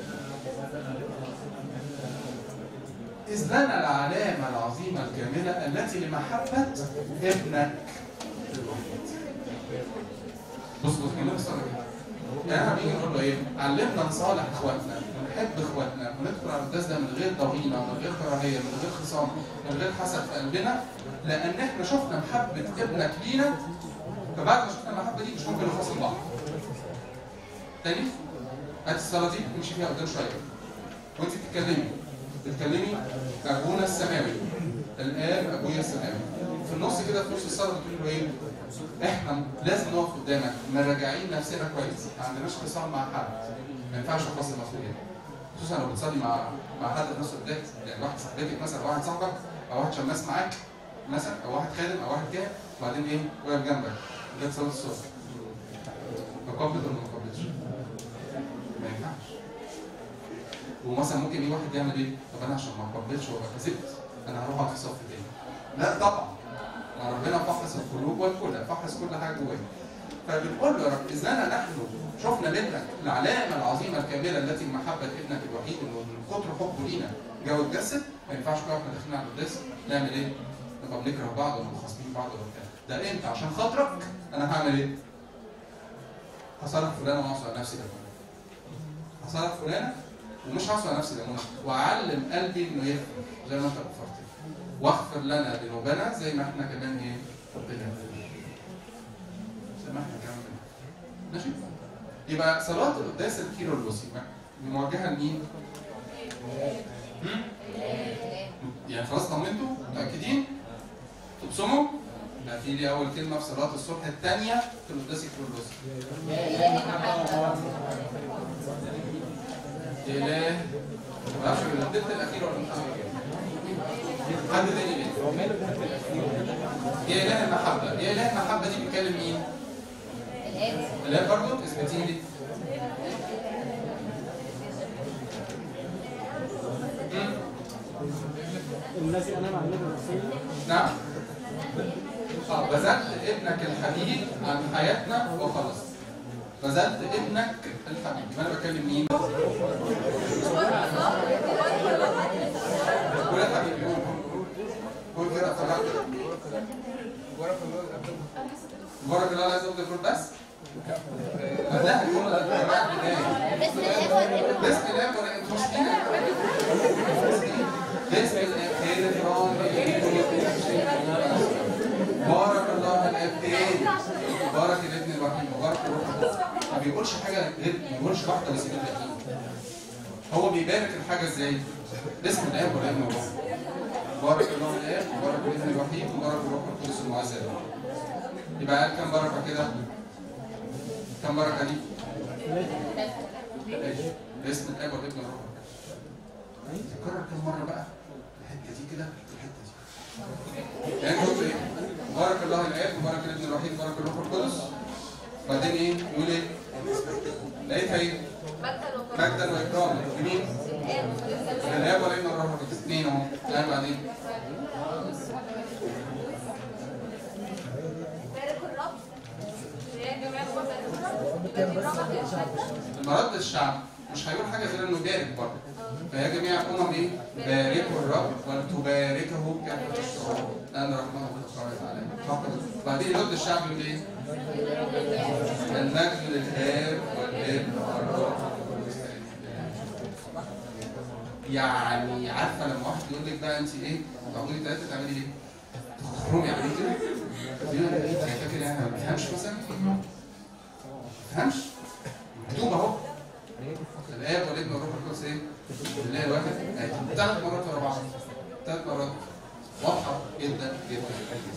إذ لنا العلامة العظيمة الكاملة التي لمحبة ابنك الوحيد. بص بص كلمة الصلاة كده. يعني احنا بنيجي نقول له ايه؟ علمنا نصالح اخواتنا ونحب اخواتنا وندخل على القداس ده من غير ضغينه ومن غير كراهيه من غير خصام من غير حسد في قلبنا لان احنا شفنا محبه ابنك لينا فبعد ما شفنا المحبه دي مش ممكن نفصل بعض. تاني هات الصلاه دي نمشي فيها قدام شويه. وانت بتتكلمي بتتكلمي ابونا السماوي الاب ابويا السماوي في النص كده في نص الصلاه بتقول له ايه؟ احنا لازم نقف قدامك مراجعين نفسنا كويس ما عندناش خصام مع حد ما ينفعش نفصل مسؤوليه خصوصا لو بتصلي مع مع حد في نص البيت يعني واحد صاحبتك مثلا او واحد صاحبك او واحد شماس معاك مثلا او واحد خادم او واحد جاي وبعدين ايه واقف جنبك جت صلاه الصبح تقبل ولا ما تقبلش؟ ما ينفعش ومثلا ممكن ايه واحد يعمل ايه؟ طب انا عشان ما اقبلش وابقى كسبت انا هروح اقعد في صف تاني لا طبعا ما ربنا فحص القلوب والكلى فحص كل حاجه جوايا فبنقول له يا رب اذا نحن شفنا منك العلامه العظيمه الكامله التي من محبه ابنك الوحيد ومن كتر حبه لينا جو اتجسد ما ينفعش بقى واحنا داخلين على القداس نعمل ايه؟ نبقى بنكره بعض ومخاصمين بعض وبتاع ده انت عشان خاطرك انا هعمل ايه؟ هصالح فلان وهعصي على نفسي لمونة هصالح فلانه ومش هعصي على نفسي لمونة واعلم قلبي انه يغفر زي ما انت غفرت واغفر لنا ذنوبنا زي ما احنا كمان ايه ربنا يغفر زي ما احنا كمان بنغفر. ماشي يبقى صلاة القداس الكيرلسي موجهة لمين؟ هم؟ يعني خلاص طمنتوا؟ متأكدين؟ تبصموا؟ ده في لي أول كلمة في صلاة الصبح الثانية في القداس الكيرلسي اله ما اعرفش الدبت الاخير ولا مش عارف حد تاني ليه هو ماله الدبت الاخير يا اله المحبه يا اله المحبه دي بيتكلم مين لا برضه اثبتي لي مم. الذي انام عن النبي الرسول نعم اه بذلت ابنك الحبيب عن حياتنا وخلص بذلت ابنك الحبيب يبقى انا بكلم مين؟ قول يا حبيبي قول قول قول كده طلعت بارك الله عايز اقول بس لا الجمله البدايه بسم الله ولا مش هنا بسم الله بارك الله الابدين بارك الابن الوحيد وبارك الروح القدس ما بيقولش حاجه غير ما بيقولش واحده ويسيب الباقيين هو بيبارك الحاجه ازاي؟ باسم الاب والابن والروح بارك الله الاب وبارك الابن الوحيد وبارك الروح القدس المعزز يبقى قال كم بركه كده؟ كم بركه دي؟ ماشي. باسم الاب والابن والروح القدس تكرر كم مره بقى؟ الحته دي كده الحته دي يعني قلت ايه؟ بارك الله الاب وبارك الابن الوحيد وبارك الروح القدس بعدين ايه؟ يقول ايه؟ لقيتها ايه؟ مجدا واكراما لمين؟ للاب والابن والروح القدس اثنين اهو لا بعدين بارك الرب يا جماعه هو بارك الرب يبقى دي رغبة الشهادة. المراد للشعب مش هيقول حاجه غير انه يبارك برضه فيا جميع الامم ايه؟ باركوا الرب ولتباركه كافه الشعوب لان رحمه قد عليه فقط بعدين يرد الشعب يقول ايه؟ المجد للاب والابن والروح القدس. يعني عارفه لما واحد يقول لك بقى انت ايه؟ تعملي ثلاثه تعملي ايه؟ تخرمي عليه كده يقول لك ايه؟ فاكر يعني ما بفهمش مثلا؟ ما بفهمش؟ مكتوب اهو الاب والابن والروح القدس ايه؟ الله الواحد اهي ثلاث مرات ورا بعض ثلاث مرات واضحه جدا جدا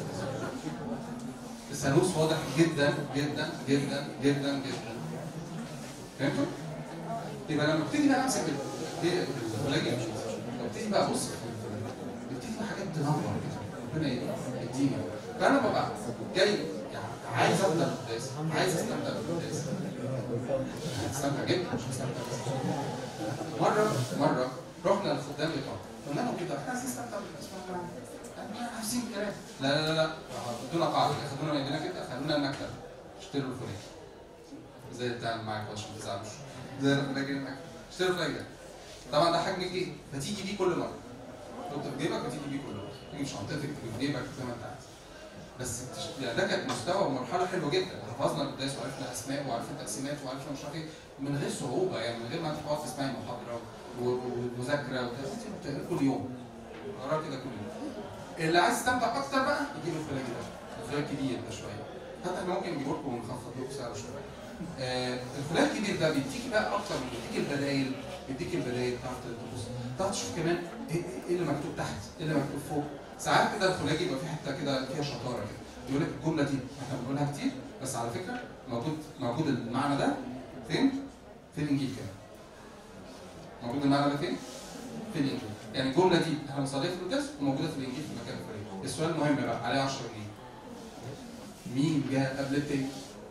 الثالوث واضح جدا جدا جدا جدا جدا فهمتوا؟ يبقى لما بتيجي بقى امسك ال- الولاجي لما بتيجي بقى بص بتيجي بقى حاجات تنور كده ربنا يديني فانا ببقى جاي يعني عايز افضل بالقداس عايز استمتع بالقداس هستمتع جدا مش هستمتع بس. مره مره رحنا للخدام بتوعنا قلنا لهم كده احنا عايزين نستمتع بالقداس احنا عايزين كلام لا لا لا لا ادونا قاعده خدونا من ايدينا كده خلونا المكتب اشتروا الفلان زي بتاع المعاك عشان ما تزعلوش زي الفلاجة المعاك اشتروا الفلاجة طبعا ده حجم كبير فتيجي بيه كل مره تحط في جيبك وتيجي بيه كل مره تيجي في شنطتك في جيبك زي ما انت عايز بس تش- يعني ده كانت مستوى ومرحله حلوه جدا حفظنا القداس وعرفنا اسماء وعرفنا تقسيمات وعرفنا مش عارف ايه من غير صعوبه يعني من غير ما انت تقعد تسمعي محاضره و- و- ومذاكره وكده انت بتقرا كل يوم قرا كده كل يوم اللي عايز يستمتع اكتر بقى يجيب الفلاجي ده الفلاج الكبير ده شويه حتى احنا ممكن نجيب لكم ونخفض لكم سعره شويه آه الفلاج الكبير ده بيديكي بقى اكتر من بيديك البدايل بيديك البدايل تعرف تبص تعرف تشوف كمان ايه إيه اللي مكتوب تحت ايه اللي مكتوب فوق ساعات كده الفلاج يبقى في حته كده فيها شطاره كده يقول لك الجمله دي احنا بنقولها كتير بس على فكره موجود موجود المعنى ده فين؟ في الانجيل كمان موجود المعنى ده فين؟ في الانجيل يعني الجمله دي احنا بنصليها في القداس وموجوده في الانجيل في المكان الفلاني السؤال المهم بقى عليه 10 جنيه مين جاء قبل التاني؟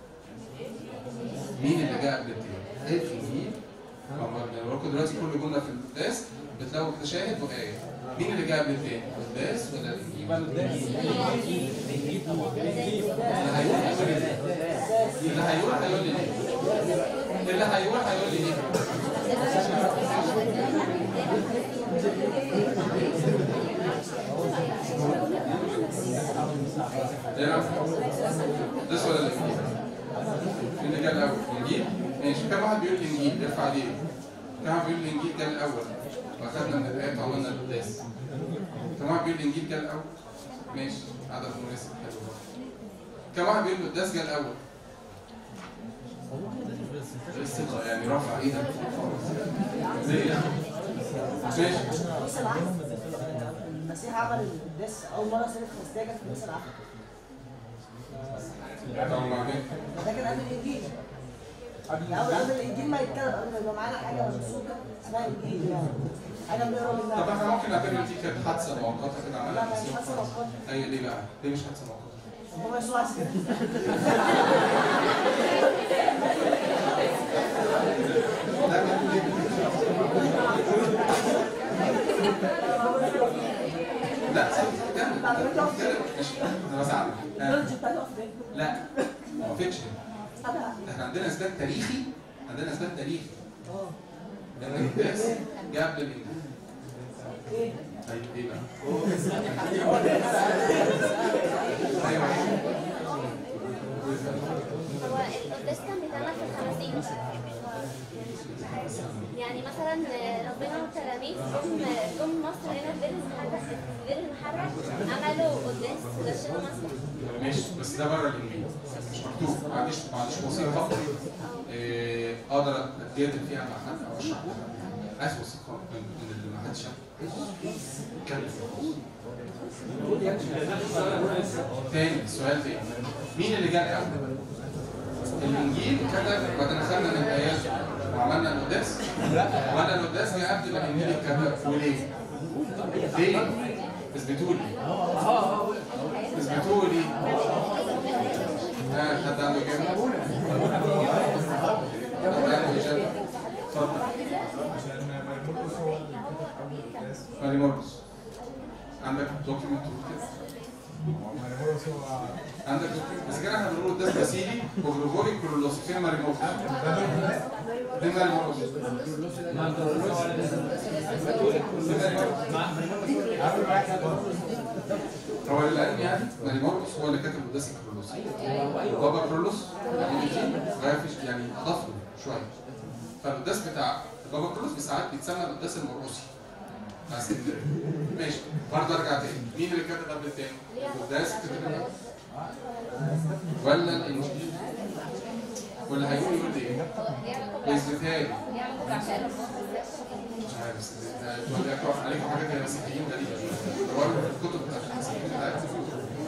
مين اللي جاء قبل التاني؟ الانجيل هما بنقول لكم دلوقتي كل جمله في القداس بتلاقوا كده شاهد وايه مين اللي جاء قبل التاني؟ القداس ولا الانجيل؟ يبقى القداس الانجيل طبعا اللي هيقول هيقول لي ليه؟ اللي هيقول هيقول لي ليه؟ اللي هيقول هيقول لي ليه؟ ايه رأيك؟ ده ولا الانجيل؟ مين اللي جاء الاول؟ الانجيل؟ ماشي كم واحد بيقول الانجيل؟ ارفع ايديه كم واحد بيقول الانجيل جاء الاول؟ واخدنا من الايات وعملنا القداس كم واحد بيقول الانجيل جاء الاول؟ ماشي عدد مناسب حلو كم واحد بيقول القداس جاء الاول؟ الثقة يعني رفع ايدك زي ماشي كنيسة العهد المسيح عمل القداس أول مرة سنة خمسة كانت في كنيسة العهد طب وبعدين ده كان قبل الإنجيل قبل قبل الانجيل ما يتكلم قبل ما يبقى معانا حاجه ممسوكه اسمها انجيل يعني حاجه بنقرا طب منها احنا ممكن نعتبر دي كانت حادثه مؤقته كده لا عملها ما هيش المسيح حاسه مؤقته ايوه ليه بقى؟ ليه مش حادثه مؤقته؟ هو يسوع عايز كده لا ما- لا كمل كمل ماشي انا بساعدك آه، النولج بتاعته واقف فين؟ لا ما وقفتش انا احنا عندنا اثبات تاريخي عندنا اثبات تاريخي اه ان القياس جاب للانجيل ايه؟ طيب ايه بقى؟ ايوه هو القداس كان بيتعمل في الخمسين يعني مثلا ربنا والتلاميذ جم جم مصر هنا في دير المحرق في دير المحرق عملوا قداس ودشنا مصر ماشي بس ده بره الانجيل مش مكتوب ما عنديش ما عنديش وثيقه إيه، اقدر اتجادل فيها مع حد او اشرح لحد عايز وثيقه من من اللي ما حدش اتكلم تاني السؤال تاني مين اللي جاء قبل؟ الانجيل كتب بعدين خدنا من الايات وعملنا القداس ولا القداس جه قبل ما الانجيل اتكتب وليه؟ ليه؟ اثبتوا لي اثبتوا لي ها حد عنده اجابه؟ حد عنده اجابه؟ اتفضل ماري مرقس عندك دوكيمنت كده عندك دوكيمنت بس كده احنا بنقول قداس باسيلي وجريجوري كرولوس فين ماري مرقس؟ فين ماري مرقس؟ فين ماري مرقس؟ هو للعلم يعني ماري مرقس هو اللي كتب قداس الكرولوس بابا كرولوس الانجيل غير فيش يعني اضاف له شويه فالقداس بتاع بابا كرولوس ساعات بيتسمى القداس المرقسي بتاع اسكندريه ماشي برضه ارجع تاني مين اللي كتب قبل التاني؟ القداس كتب قبل ولا الانجيل ولا هيقول يقول ايه؟ اثبتها لي مش عارف بس ده- ده بيقرأ عليكم حاجات يا مسيحيين غريبه دوروا في الكتب بتاعت المسيحيين بتاعتكم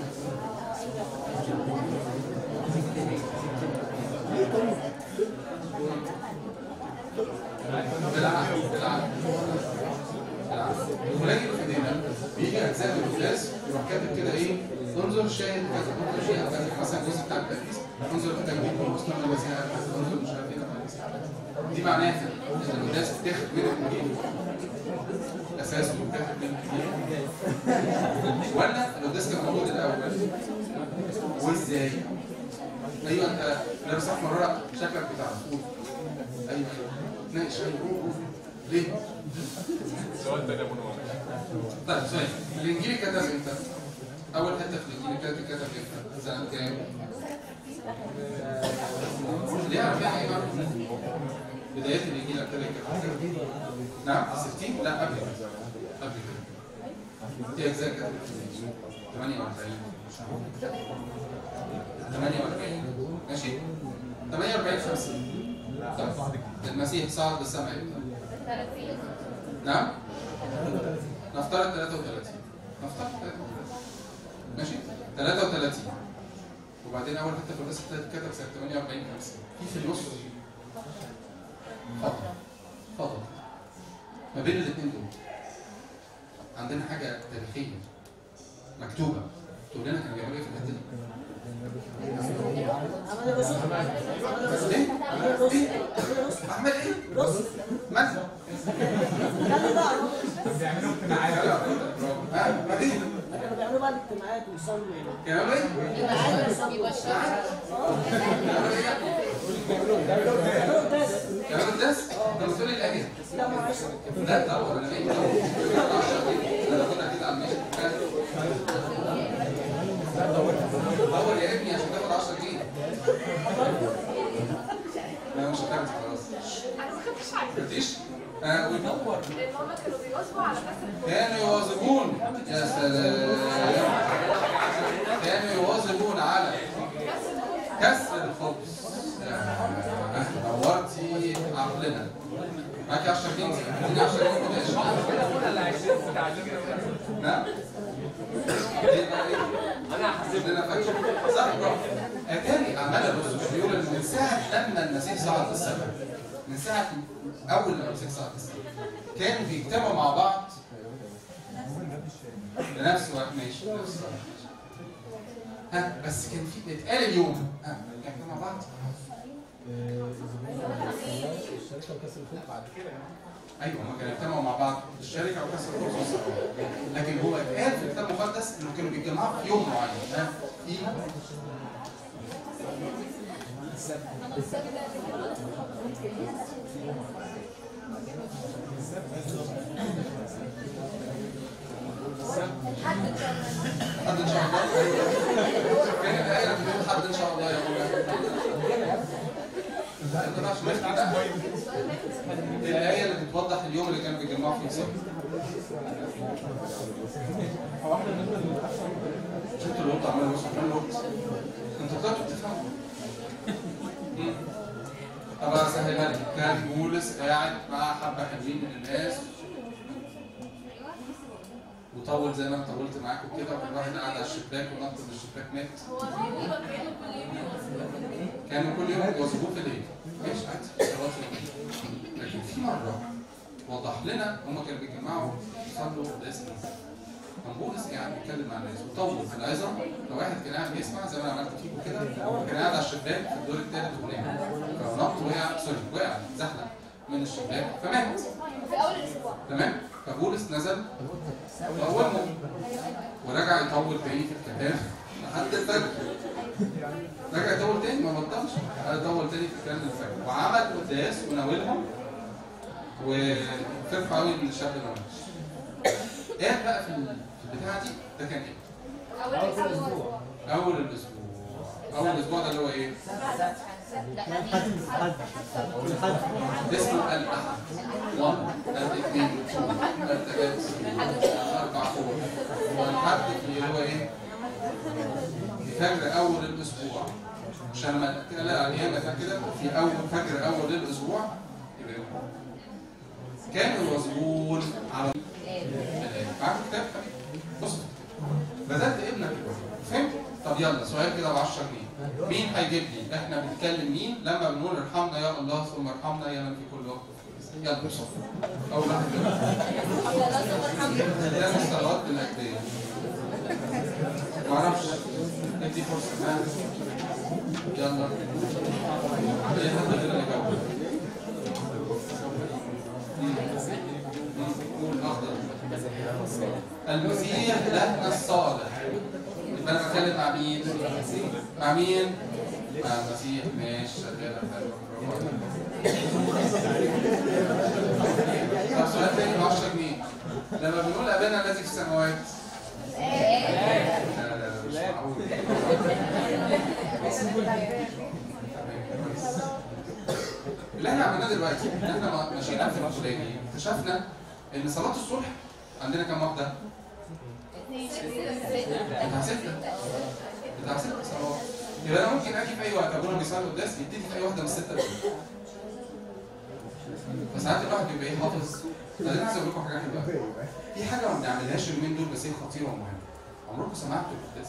بالعقل بالعقل بالعقل ولكن في ايدينا بيجي اجزاء من القداس يروح كاتب كده ايه انظر شاهد كذا انظر شاهد كذا مثلا الجزء بتاع التأسيس انظر في تجديد المسلم الذي انظر مش عارف ايه دي معناها ان القداس بتاخد من الانجيل اساسه بتاخد من الانجيل ولا القداس كان موجود الاول وازاي؟ ايوه انت لابس احمر ورق شكلك بتاع قول ايوه ايوه ناقش ايوه قول قول ليه؟ سؤال تاني يا ابو نور طيب سؤال الانجيل اتكتب امتى؟ اول حته في الانجيل كانت اتكتب امتى؟ سنه كام؟ ليه عارف يعني ايه بقى؟ بدايات الانجيل ابتدى يتكتب نعم 60 لا قبل كده قبل كده في اجزاء كانت 48 48 ماشي 48 50 طيب المسيح صعد السماء امتى؟ نعم نفترض 33 نفترض 33 ماشي 33 وبعدين اول حته في القصه اتكتب سنه 48 50 في في النص فتره فتره ما بين الاثنين دول عندنا حاجه تاريخيه مكتوبه تقول لنا كانوا بيعملوا ايه في الحته دي عمل الرسل عمل الرسل ايه؟ عمل الرسل عمل الرسل احمد ايه؟ رسل من؟ خلي بقى بيعملوا اجتماعات ها؟ ما دي؟ كانوا بيعملوا بقى الاجتماعات ويصلوا كانوا ايه؟ اجتماعات ويصلوا بيعملوا قداس كانوا الناس؟ كانوا بتقول الاجهزه لا ما عايش لا لا ولا ايه انا كنا كده على المشي دور يا ابني عشان تاخد 10 جنيه لا مش هتاخد خلاص انا ما خدتش حاجه ما خدتيش؟ آه وينور لان هم كانوا بيواظبوا على كسر كانوا يواظبون يا سلام كانوا يواظبون على كسر الخبز آه، نورتي عقلنا معاكي 10 جنيه اديني 10 جنيه ماشي نعم ايه بقى ايه انا هحاسبك كلنا فاكرين صح برافو اتاري عمال ابص بيقول ان من ساعه لما المسيح صعد السماء من ساعه اول لما المسيح صعد السماء كانوا بيجتمعوا مع بعض بنفس الوقت ماشي بنفس الوقت ها بس كان في اتقال اليوم ها كانوا مع بعض ايوه هم كانوا يجتمعوا مع بعض في الشركه او كسر الخبز لكن هو اتقال في الكتاب المقدس انه كانوا بيتجمعوا في يوم معين ها في حد ان شاء الله فين الايه اللي بتقول حد ان شاء الله يا مولانا انت بقى عشان نفتح ده. الايه اللي بتوضح اليوم اللي كانوا بيتجمعوا فيه صح شفت الوقت عمال يوصل كام وقت انتوا طلعتوا بتفهموا مم. طب اسهلها لك كان بولس قاعد مع حبه حلوين من الناس وطول زي ما انا طولت معاكم كده وكل واحد قاعد على الشباك ونط من الشباك مات كانوا كل يوم يوظفوه في الليل ماشي عادي صلاه الليل لكن في مره وضح لنا هم كانوا بيتجمعوا يصلوا قداس الناس كان بولس قاعد بيتكلم مع الناس وطول في العظه لو واحد كان قاعد بيسمع زي ما انا عملت فيكم كده كان قاعد على الشباك في الدور الثالث ونام فنط وقع سوري وقع زحلق من الشباك فمات في اول الاسبوع تمام فبولس نزل وقومه ورجع يطول تاني في الكلام لحد الفجر رجع يطول تاني ما بطلش قعد يطول تاني في الكلام للفجر وعمل قداس وناولهم وفرحوا قوي ان الشاب ده ماتش قاعد بقى في ال- في البتاعه دي ده كان ايه؟ اول الاسبوع اول الاسبوع اول الاسبوع ده اللي هو ايه؟ اسمه الاحد 1 الاثنين الثلاث اربع فور والحد اللي هو ايه؟ فجر اول الاسبوع عشان لما تلاقي الايام بتاع كده في اول فجر اول الاسبوع يبقى يوم. كانوا يواظبون على الآية. معاك كتاب حبيبي بص بدات ابنك فهمت؟ طب يلا سؤال كده ب 10 جنيه مين هيجيب لي احنا بنتكلم مين لما بنقول ارحمنا يا الله ثم ارحمنا يا من في كل وقت وفي كل زمان. يلا بصف اول واحد يلا. ده مش صلوات بالاجداد معرفش ادي فرصه ها يلا ايه حد غير اللي جاوب مم. مم. قول اخضر المسيح لهنا الصالح يبقى انا بتكلم مع مين؟ مع مين؟ مع المسيح ماشي شغاله حلوه برافو عليك. طب سؤال تاني ب 10 جنيه لما بنقول ابانا الذي في السماوات لا لا لا مش معقول اللي احنا عملناه دلوقتي ان احنا ماشيين في الفلاني اكتشفنا ان صلاه الصبح عندنا كام واحده؟ بتاع ستة بتاع ستة صلوات يبقى انا ممكن اجي في اي وقت ابونا بيصلي قداس يبتدي في اي واحده من السته دول فساعات الواحد بيبقى ايه حافظ بعدين عايز اقول لكم حاجه حلوه في حاجه ما بنعملهاش اليومين دول بس هي خطيره ومهمه عمركم سمعتوا القداس؟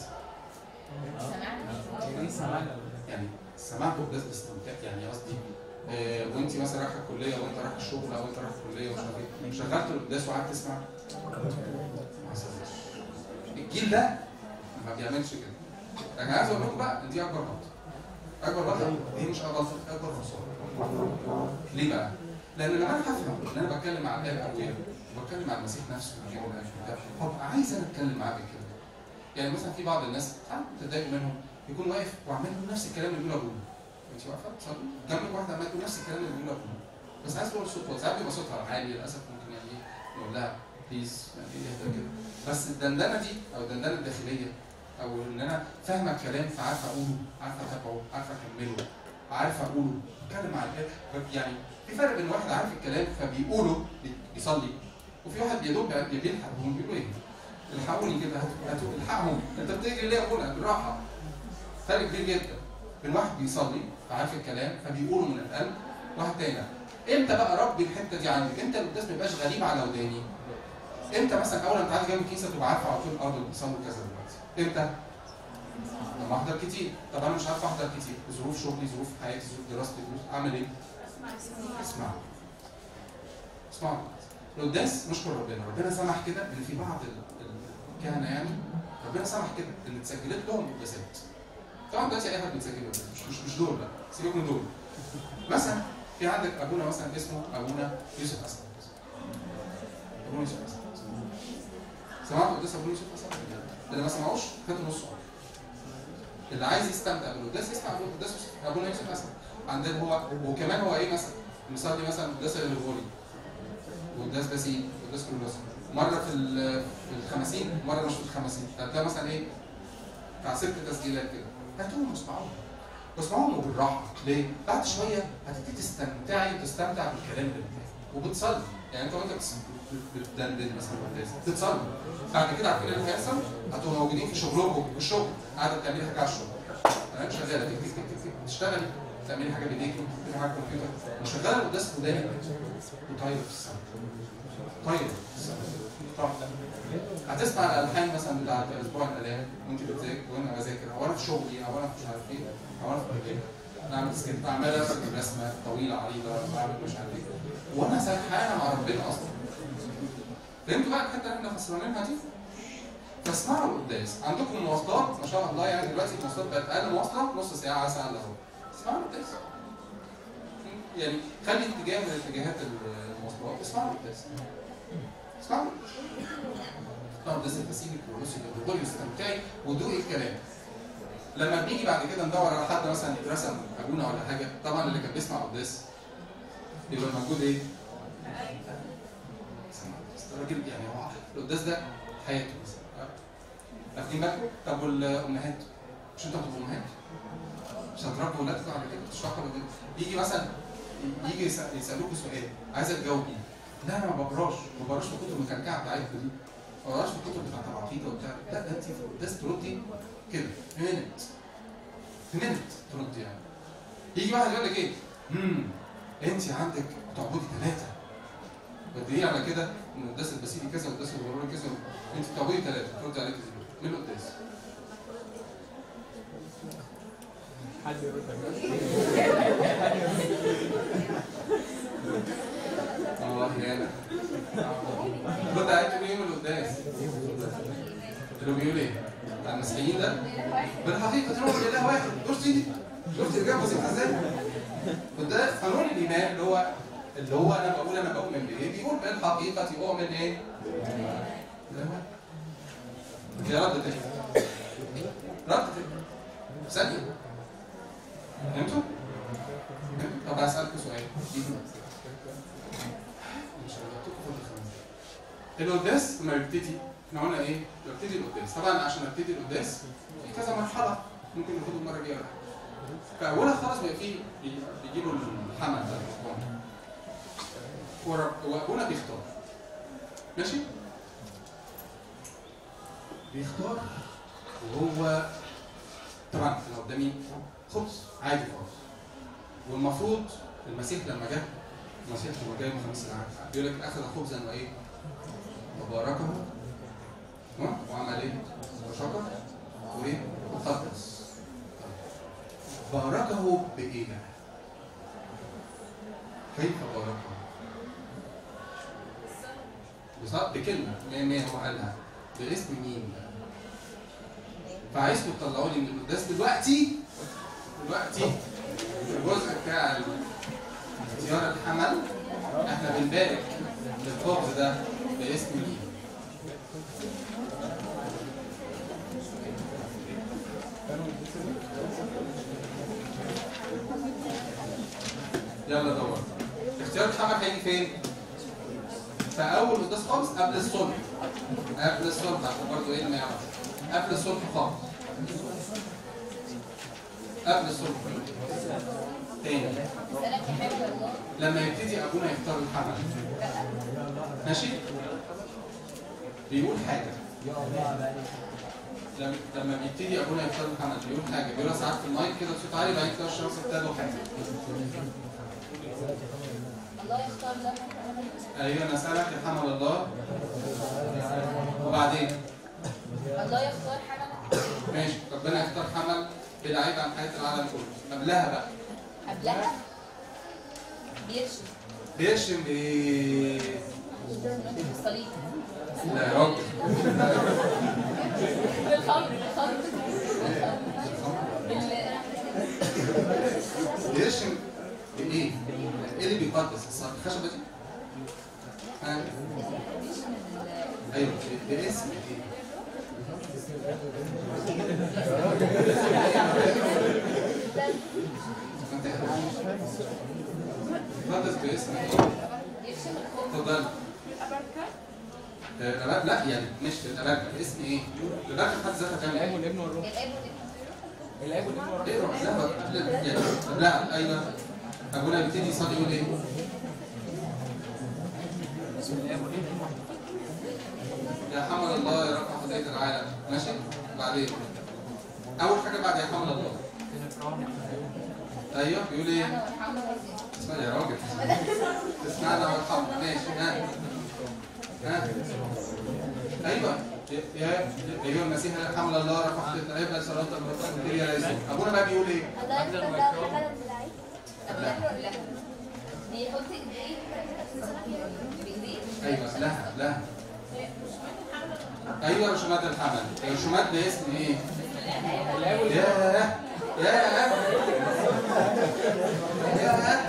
يعني سمعتوا القداس باستمتاع يعني قصدي آه وانت مثلا رايحه الكليه وانت رايح الشغل او انت رايح الكليه ومش عارف ايه شغلت القداس وقعدت تسمع ما حصلش الجيل ده ما بيعملش كده لكن عايز اقول لكم بقى ان دي اكبر غلطه اكبر غلطه دي مش غلطه اكبر خساره ليه بقى؟ لان لما انا هفهم ان انا بتكلم مع الاب ابويا وبتكلم مع المسيح نفسه وبتكلم مع الكتاب هبقى عايز انا اتكلم معاه بالكلمه يعني مثلا في بعض الناس ساعات بتضايق منهم يكون واقف وعمال يقول نفس الكلام اللي بيقوله ابوه انت واقفه تصلي جنبك واحده عماله تقول نفس الكلام اللي بيقوله ابوه بس عايز تقول صوت واطي ساعات بيبقى صوتها عالي للاسف ممكن يعني ايه نقول لها بليز يعني اهدى كده بس الدندنه دي او الدندنه الداخليه او ان انا فاهمه الكلام فعارفه اقوله عارفه اتابعه عارفه اكمله عارفه اقوله اتكلم مع الاب يعني في فرق بين واحد عارف الكلام فبيقوله بيصلي وفي واحد يا دوب بيلحق هم بيقولوا ايه؟ الحقوني كده هاتوا هاتوا الحقهم انت بتجري ليه يا ابونا بالراحه فرق كبير جدا بين واحد بيصلي فعارف الكلام فبيقوله من القلب واحد تاني لا. امتى بقى ربي الحته دي عندك؟ امتى القداس ما يبقاش غريب على وداني؟ امتى مثلا اول ما تعدي جنب الكنيسه تبقى عارفه على طول اه دول بيصلوا كذا دلوقتي؟ امتى؟ لما احضر كتير طب انا مش عارف احضر كتير ظروف شغلي ظروف حياتي ظروف دراستي ظروف اعمل ايه؟ اسمع اسمع القداس نشكر ربنا ربنا سمح كده ان في بعض ال- ال- الكهنه يعني ربنا سمح كده ان اتسجلت لهم قداسات طبعا دلوقتي اي حد بيتسجل قداس مش مش مش دول لا سيبك من دول مثلا في عندك ابونا مثلا اسمه ابونا يوسف اسد ابونا يوسف اسد سمعت قداس ابونا يوسف اسد اللي ما سمعوش خدوا نص عمر اللي عايز يستمتع بالقداس يسمع قداس ابونا يوسف اسد عندنا هو وكمان هو ايه مثلا المثال دي مثلا قداس الغوري وقداس باسيل وقداس كلوس مره في ال- في الخمسين مره مش في الخمسين هتلاقي مثلا ايه بتاع ست تسجيلات كده هاتوهم واسمعوهم واسمعوهم وبالراحه ليه؟ بعد شويه هتبتدي تستمتعي وتستمتع بالكلام اللي بتاعي وبتصلي يعني انت وانت بتس- بتدندن مثلا قداس بتصلي بعد كده عارفين ايه اللي هيحصل؟ هتبقوا موجودين في شغلكم في الشغل قاعده بتعملي حاجه على الشغل تمام شغاله تك تك تك تك تشتغلي تعملي حاجه بايديكي تعملي حاجه كمبيوتر وشغاله القداس في ودانك وطايره في السماء طايره في السماء طبعا هتسمع الالحان مثلا بتاعت اسبوع الالام وانت بتذاكر وانا بذاكر او انا في شغلي او انا في مش عارف ايه او انا في مكان انا عامل سكيت عمال ارسم رسمه طويله عريضه بعمل مش عارف ايه وانا سرحانه مع ربنا اصلا فهمتوا بقى الحته اللي احنا خسرانينها دي؟ فاسمعوا القداس عندكم مواصلات ما شاء الله يعني دلوقتي المواصلات بقت اقل مواصله نص ساعه ساعه الا ربع اسمعوا القداس يعني خلي اتجاه من اتجاهات المواصلات اسمعوا القداس اسمعوا طب ده سيبك والرسل الدكتور يستمتعي ودوقي الكلام لما بنيجي بعد كده ندور على حد مثلا يترسم ابونا ولا حاجه طبعا اللي كان بيسمع قداس يبقى موجود ايه؟ سمع القداس. ده راجل يعني هو القداس ده حياته مثلا واخدين بالكم؟ طب والامهات مش انتوا هتبقوا امهات؟ مش هتربوا ولادكم على كده تشرحوا لهم يجي مثلا يجي يسأل- يسالوكوا سؤال عايز تجاوبي لا انا ما بقراش ما بقراش في الكتب المكلكعه بتاعتكم دي ما بقراش في الكتب بتاعت العقيده وبتاع لا ده انت في القداس تردي كده في منت في منت تردي يعني يجي واحد يقول لك ايه؟ امم انت عندك بتعبدي ثلاثه بدليل على كده ان القداس البسيطي كذا والقداس الغروري كذا انت بتعبدي ثلاثه تردي عليك ازاي؟ من القداس حد يرد الله يانا رد عليك تقول ايه من القداس؟ اللي بيقول ايه؟ بتاع المسيحيين ده بالحقيقة نؤمن بإله واحد شفت دي؟ شفت الإجابة بسيطة ازاي؟ وده قانون الإيمان اللي هو اللي هو أنا بقول أنا بؤمن بإيه؟ بيقول بالحقيقة أؤمن إيه؟ بإله واحد. هي رد تاني رد تاني ثانية فهمتوا؟ طب هسألكوا سؤال مش هجاوبتكم كل خمس دقايق. القداس لما يبتدي احنا قلنا ايه؟ ببتدي القداس طبعا عشان ابتدي القداس في كذا مرحله ممكن ناخده المره الجايه ولا حاجه فاولها خالص بيبقى فيه بي- بيجيبوا الحمل ده الرهبان. ورب- وابونا بيختار ماشي؟ بيختار وهو طبعا انا قدامي خبز عادي خالص والمفروض المسيح لما جه المسيح لما جاي من خمس ساعات بيقول لك اخذ خبزا وايه؟ وباركه ها؟ وعمل ايه؟ وشكر وايه؟ وقدس باركه بايه بقى؟ كيف باركه؟ بالظبط بكلمه ما ما هو قالها باسم مين بقى؟ فعايزكم تطلعوا لي من القداس دلوقتي دلوقتي الجزء بتاع زيارة الحمل احنا بنبارك الخبز ده باسم مين؟ يلا دور اختيار الحمل هيجي فين؟ في اول قداس خالص قبل الصلح قبل الصلح عشان برضه ايه ما يعرفش قبل الصلح خالص قبل الصلح تاني سلام يا حبيب الله لما يبتدي ابونا يختار الحمل ماشي بيقول حاجه لما لما بيبتدي ابونا يختار الحمل بيقول حاجه بيقول ساعات في المايك كده بصوت عالي بعدين كده الشمس ابتدوا حاجه الله يختار لنا ايوه نسالك يا حمل الله وبعدين الله يختار حملك ماشي ربنا اختار حمل بعيد عن حياه العالم كله قبلها بقى قبلها بيرشم بيرشم بايه؟ الصليب لا يا راجل بالخمر بالخمر بال بيرشم بايه؟ ايه اللي بيقدس الصلاه الخشبه دي؟ ها؟ ايوه ب- باسم ايه؟ انت بيقدس باسم ايه؟ يرشم الخبز اتفضل آه، لا لا يعني مش في الأباك باسم ايه؟ الأباك في حد ذاتها كان الاب ايه؟ والابن والروح الاب الاب والابن والروح ايه روح لا قبل يعني قبلها ايوه ابونا بيبتدي يصلي يقول ايه؟ بسم الاب والابن يا حمل الله يا رب خطيه العالم ماشي؟ بعدين اول حاجه بعد يا حمل الله ايوه بيقول ايه؟ اسمع يا راجل تسمعنا والحمد ماشي ها ها ايوه يا يا ايها المسيح يا حمل الله رفع خطيه العيب صلاه المرتب يا يسوع ابونا بقى بيقول ايه؟ الله يفتح له حملا بالعين قبلها لا بيحط ايديه بايديه ايوه لها لها ايوه رسومات الحمل الرسومات باسم ايه؟ الاب والابن ياه ياه ياه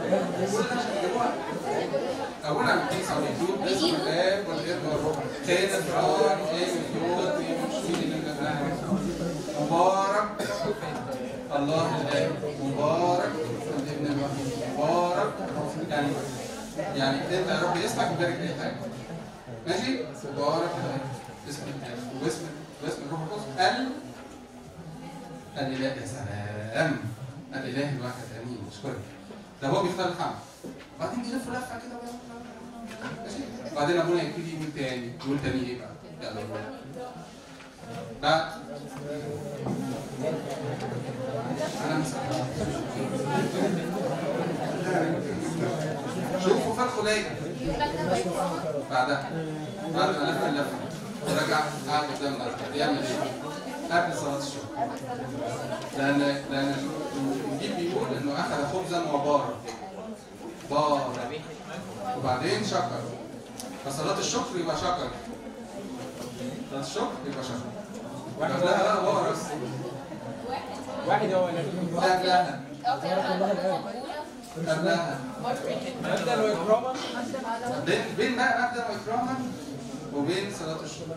أولا الكنيسة على اليوتيوب باسم الآب والابن والروح كان فرعون آمن يوت مشهود من الأبناء مبارك الله الآب مبارك الابن الوحيد مبارك يعني يعني أنت يا رب اسمك وبارك أي حاجة ماشي مبارك الآب اسم الآب واسم واسم الروح القدس ال الإله يا سلام الإله الواحد آمين اشكرك ده هو بيختار الحمل بعدين بيلف لفه كده ماشي بعدين ابونا يبتدي يقول تاني يقول تاني ايه بقى يلا ابونا بعد انا مسكت شوفوا فتحوا ليه بعدها بعد ما لف اللفه ورجع قعد قدام الناس بيعمل ايه؟ قبل صلاه الشكر لان لان الانجيل بيقول انه اخذ خبزا وبارك بارك وبعدين شكر فصلاه الشكر يبقى شكر صلاه الشكر يبقى شكر قبلها بقى بارك واحد هو الاب قبلها قبلها مبدا واكراما بين بين بقى مبدا واكراما وبين صلاه الشكر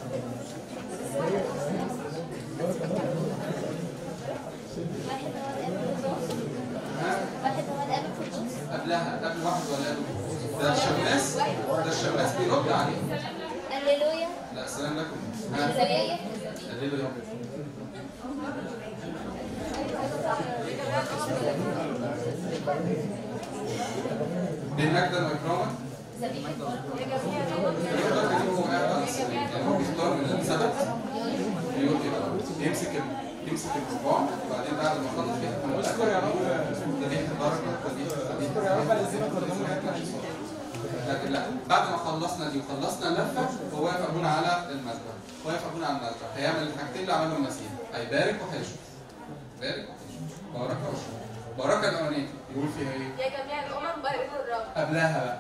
واحد هو الاب القدوس ها واحد هو الاب القدوس قبلها قبل واحد ولا قبل ده الشماس ده الشماس بيرد عليه هللويا لا السلام لكم ها زكريا قللوا يوم بين مجدا واكراما ذبيحه الراجل هو قاعد على السرير يعني هو بيختار من السبت يقول كده يمسك ال- يمسك القربان وبعدين بعد ما خلص كده اشكر يا رب ذبيحه بركه ذبيحه اشكر يا رب الذين قدموا لك لكن لا بعد ما خلصنا دي وخلصنا اللفه هو واقف ابونا على المذبح هو واقف ابونا على المذبح هيعمل الحاجتين اللي عملهم المسيح هيبارك وهيشكر بارك وهيشكر بركه وشكر بركه الاولانيه يقول فيها ايه؟ يا جميع الأمم باركوا الرب قبلها بقى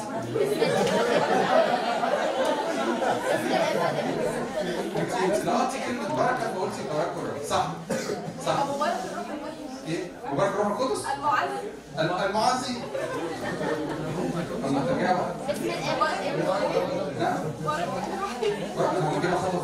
انت انت لقطتي كلمه بركه فقلتي بركه الرب صح صح مبارك الروح الوحيد ايه؟ مبارك الروح القدس المعز الم- المعزي الله ترجع بقى اسم الاب والابن والروح نعم مبارك الروح بركه انا كده خطوه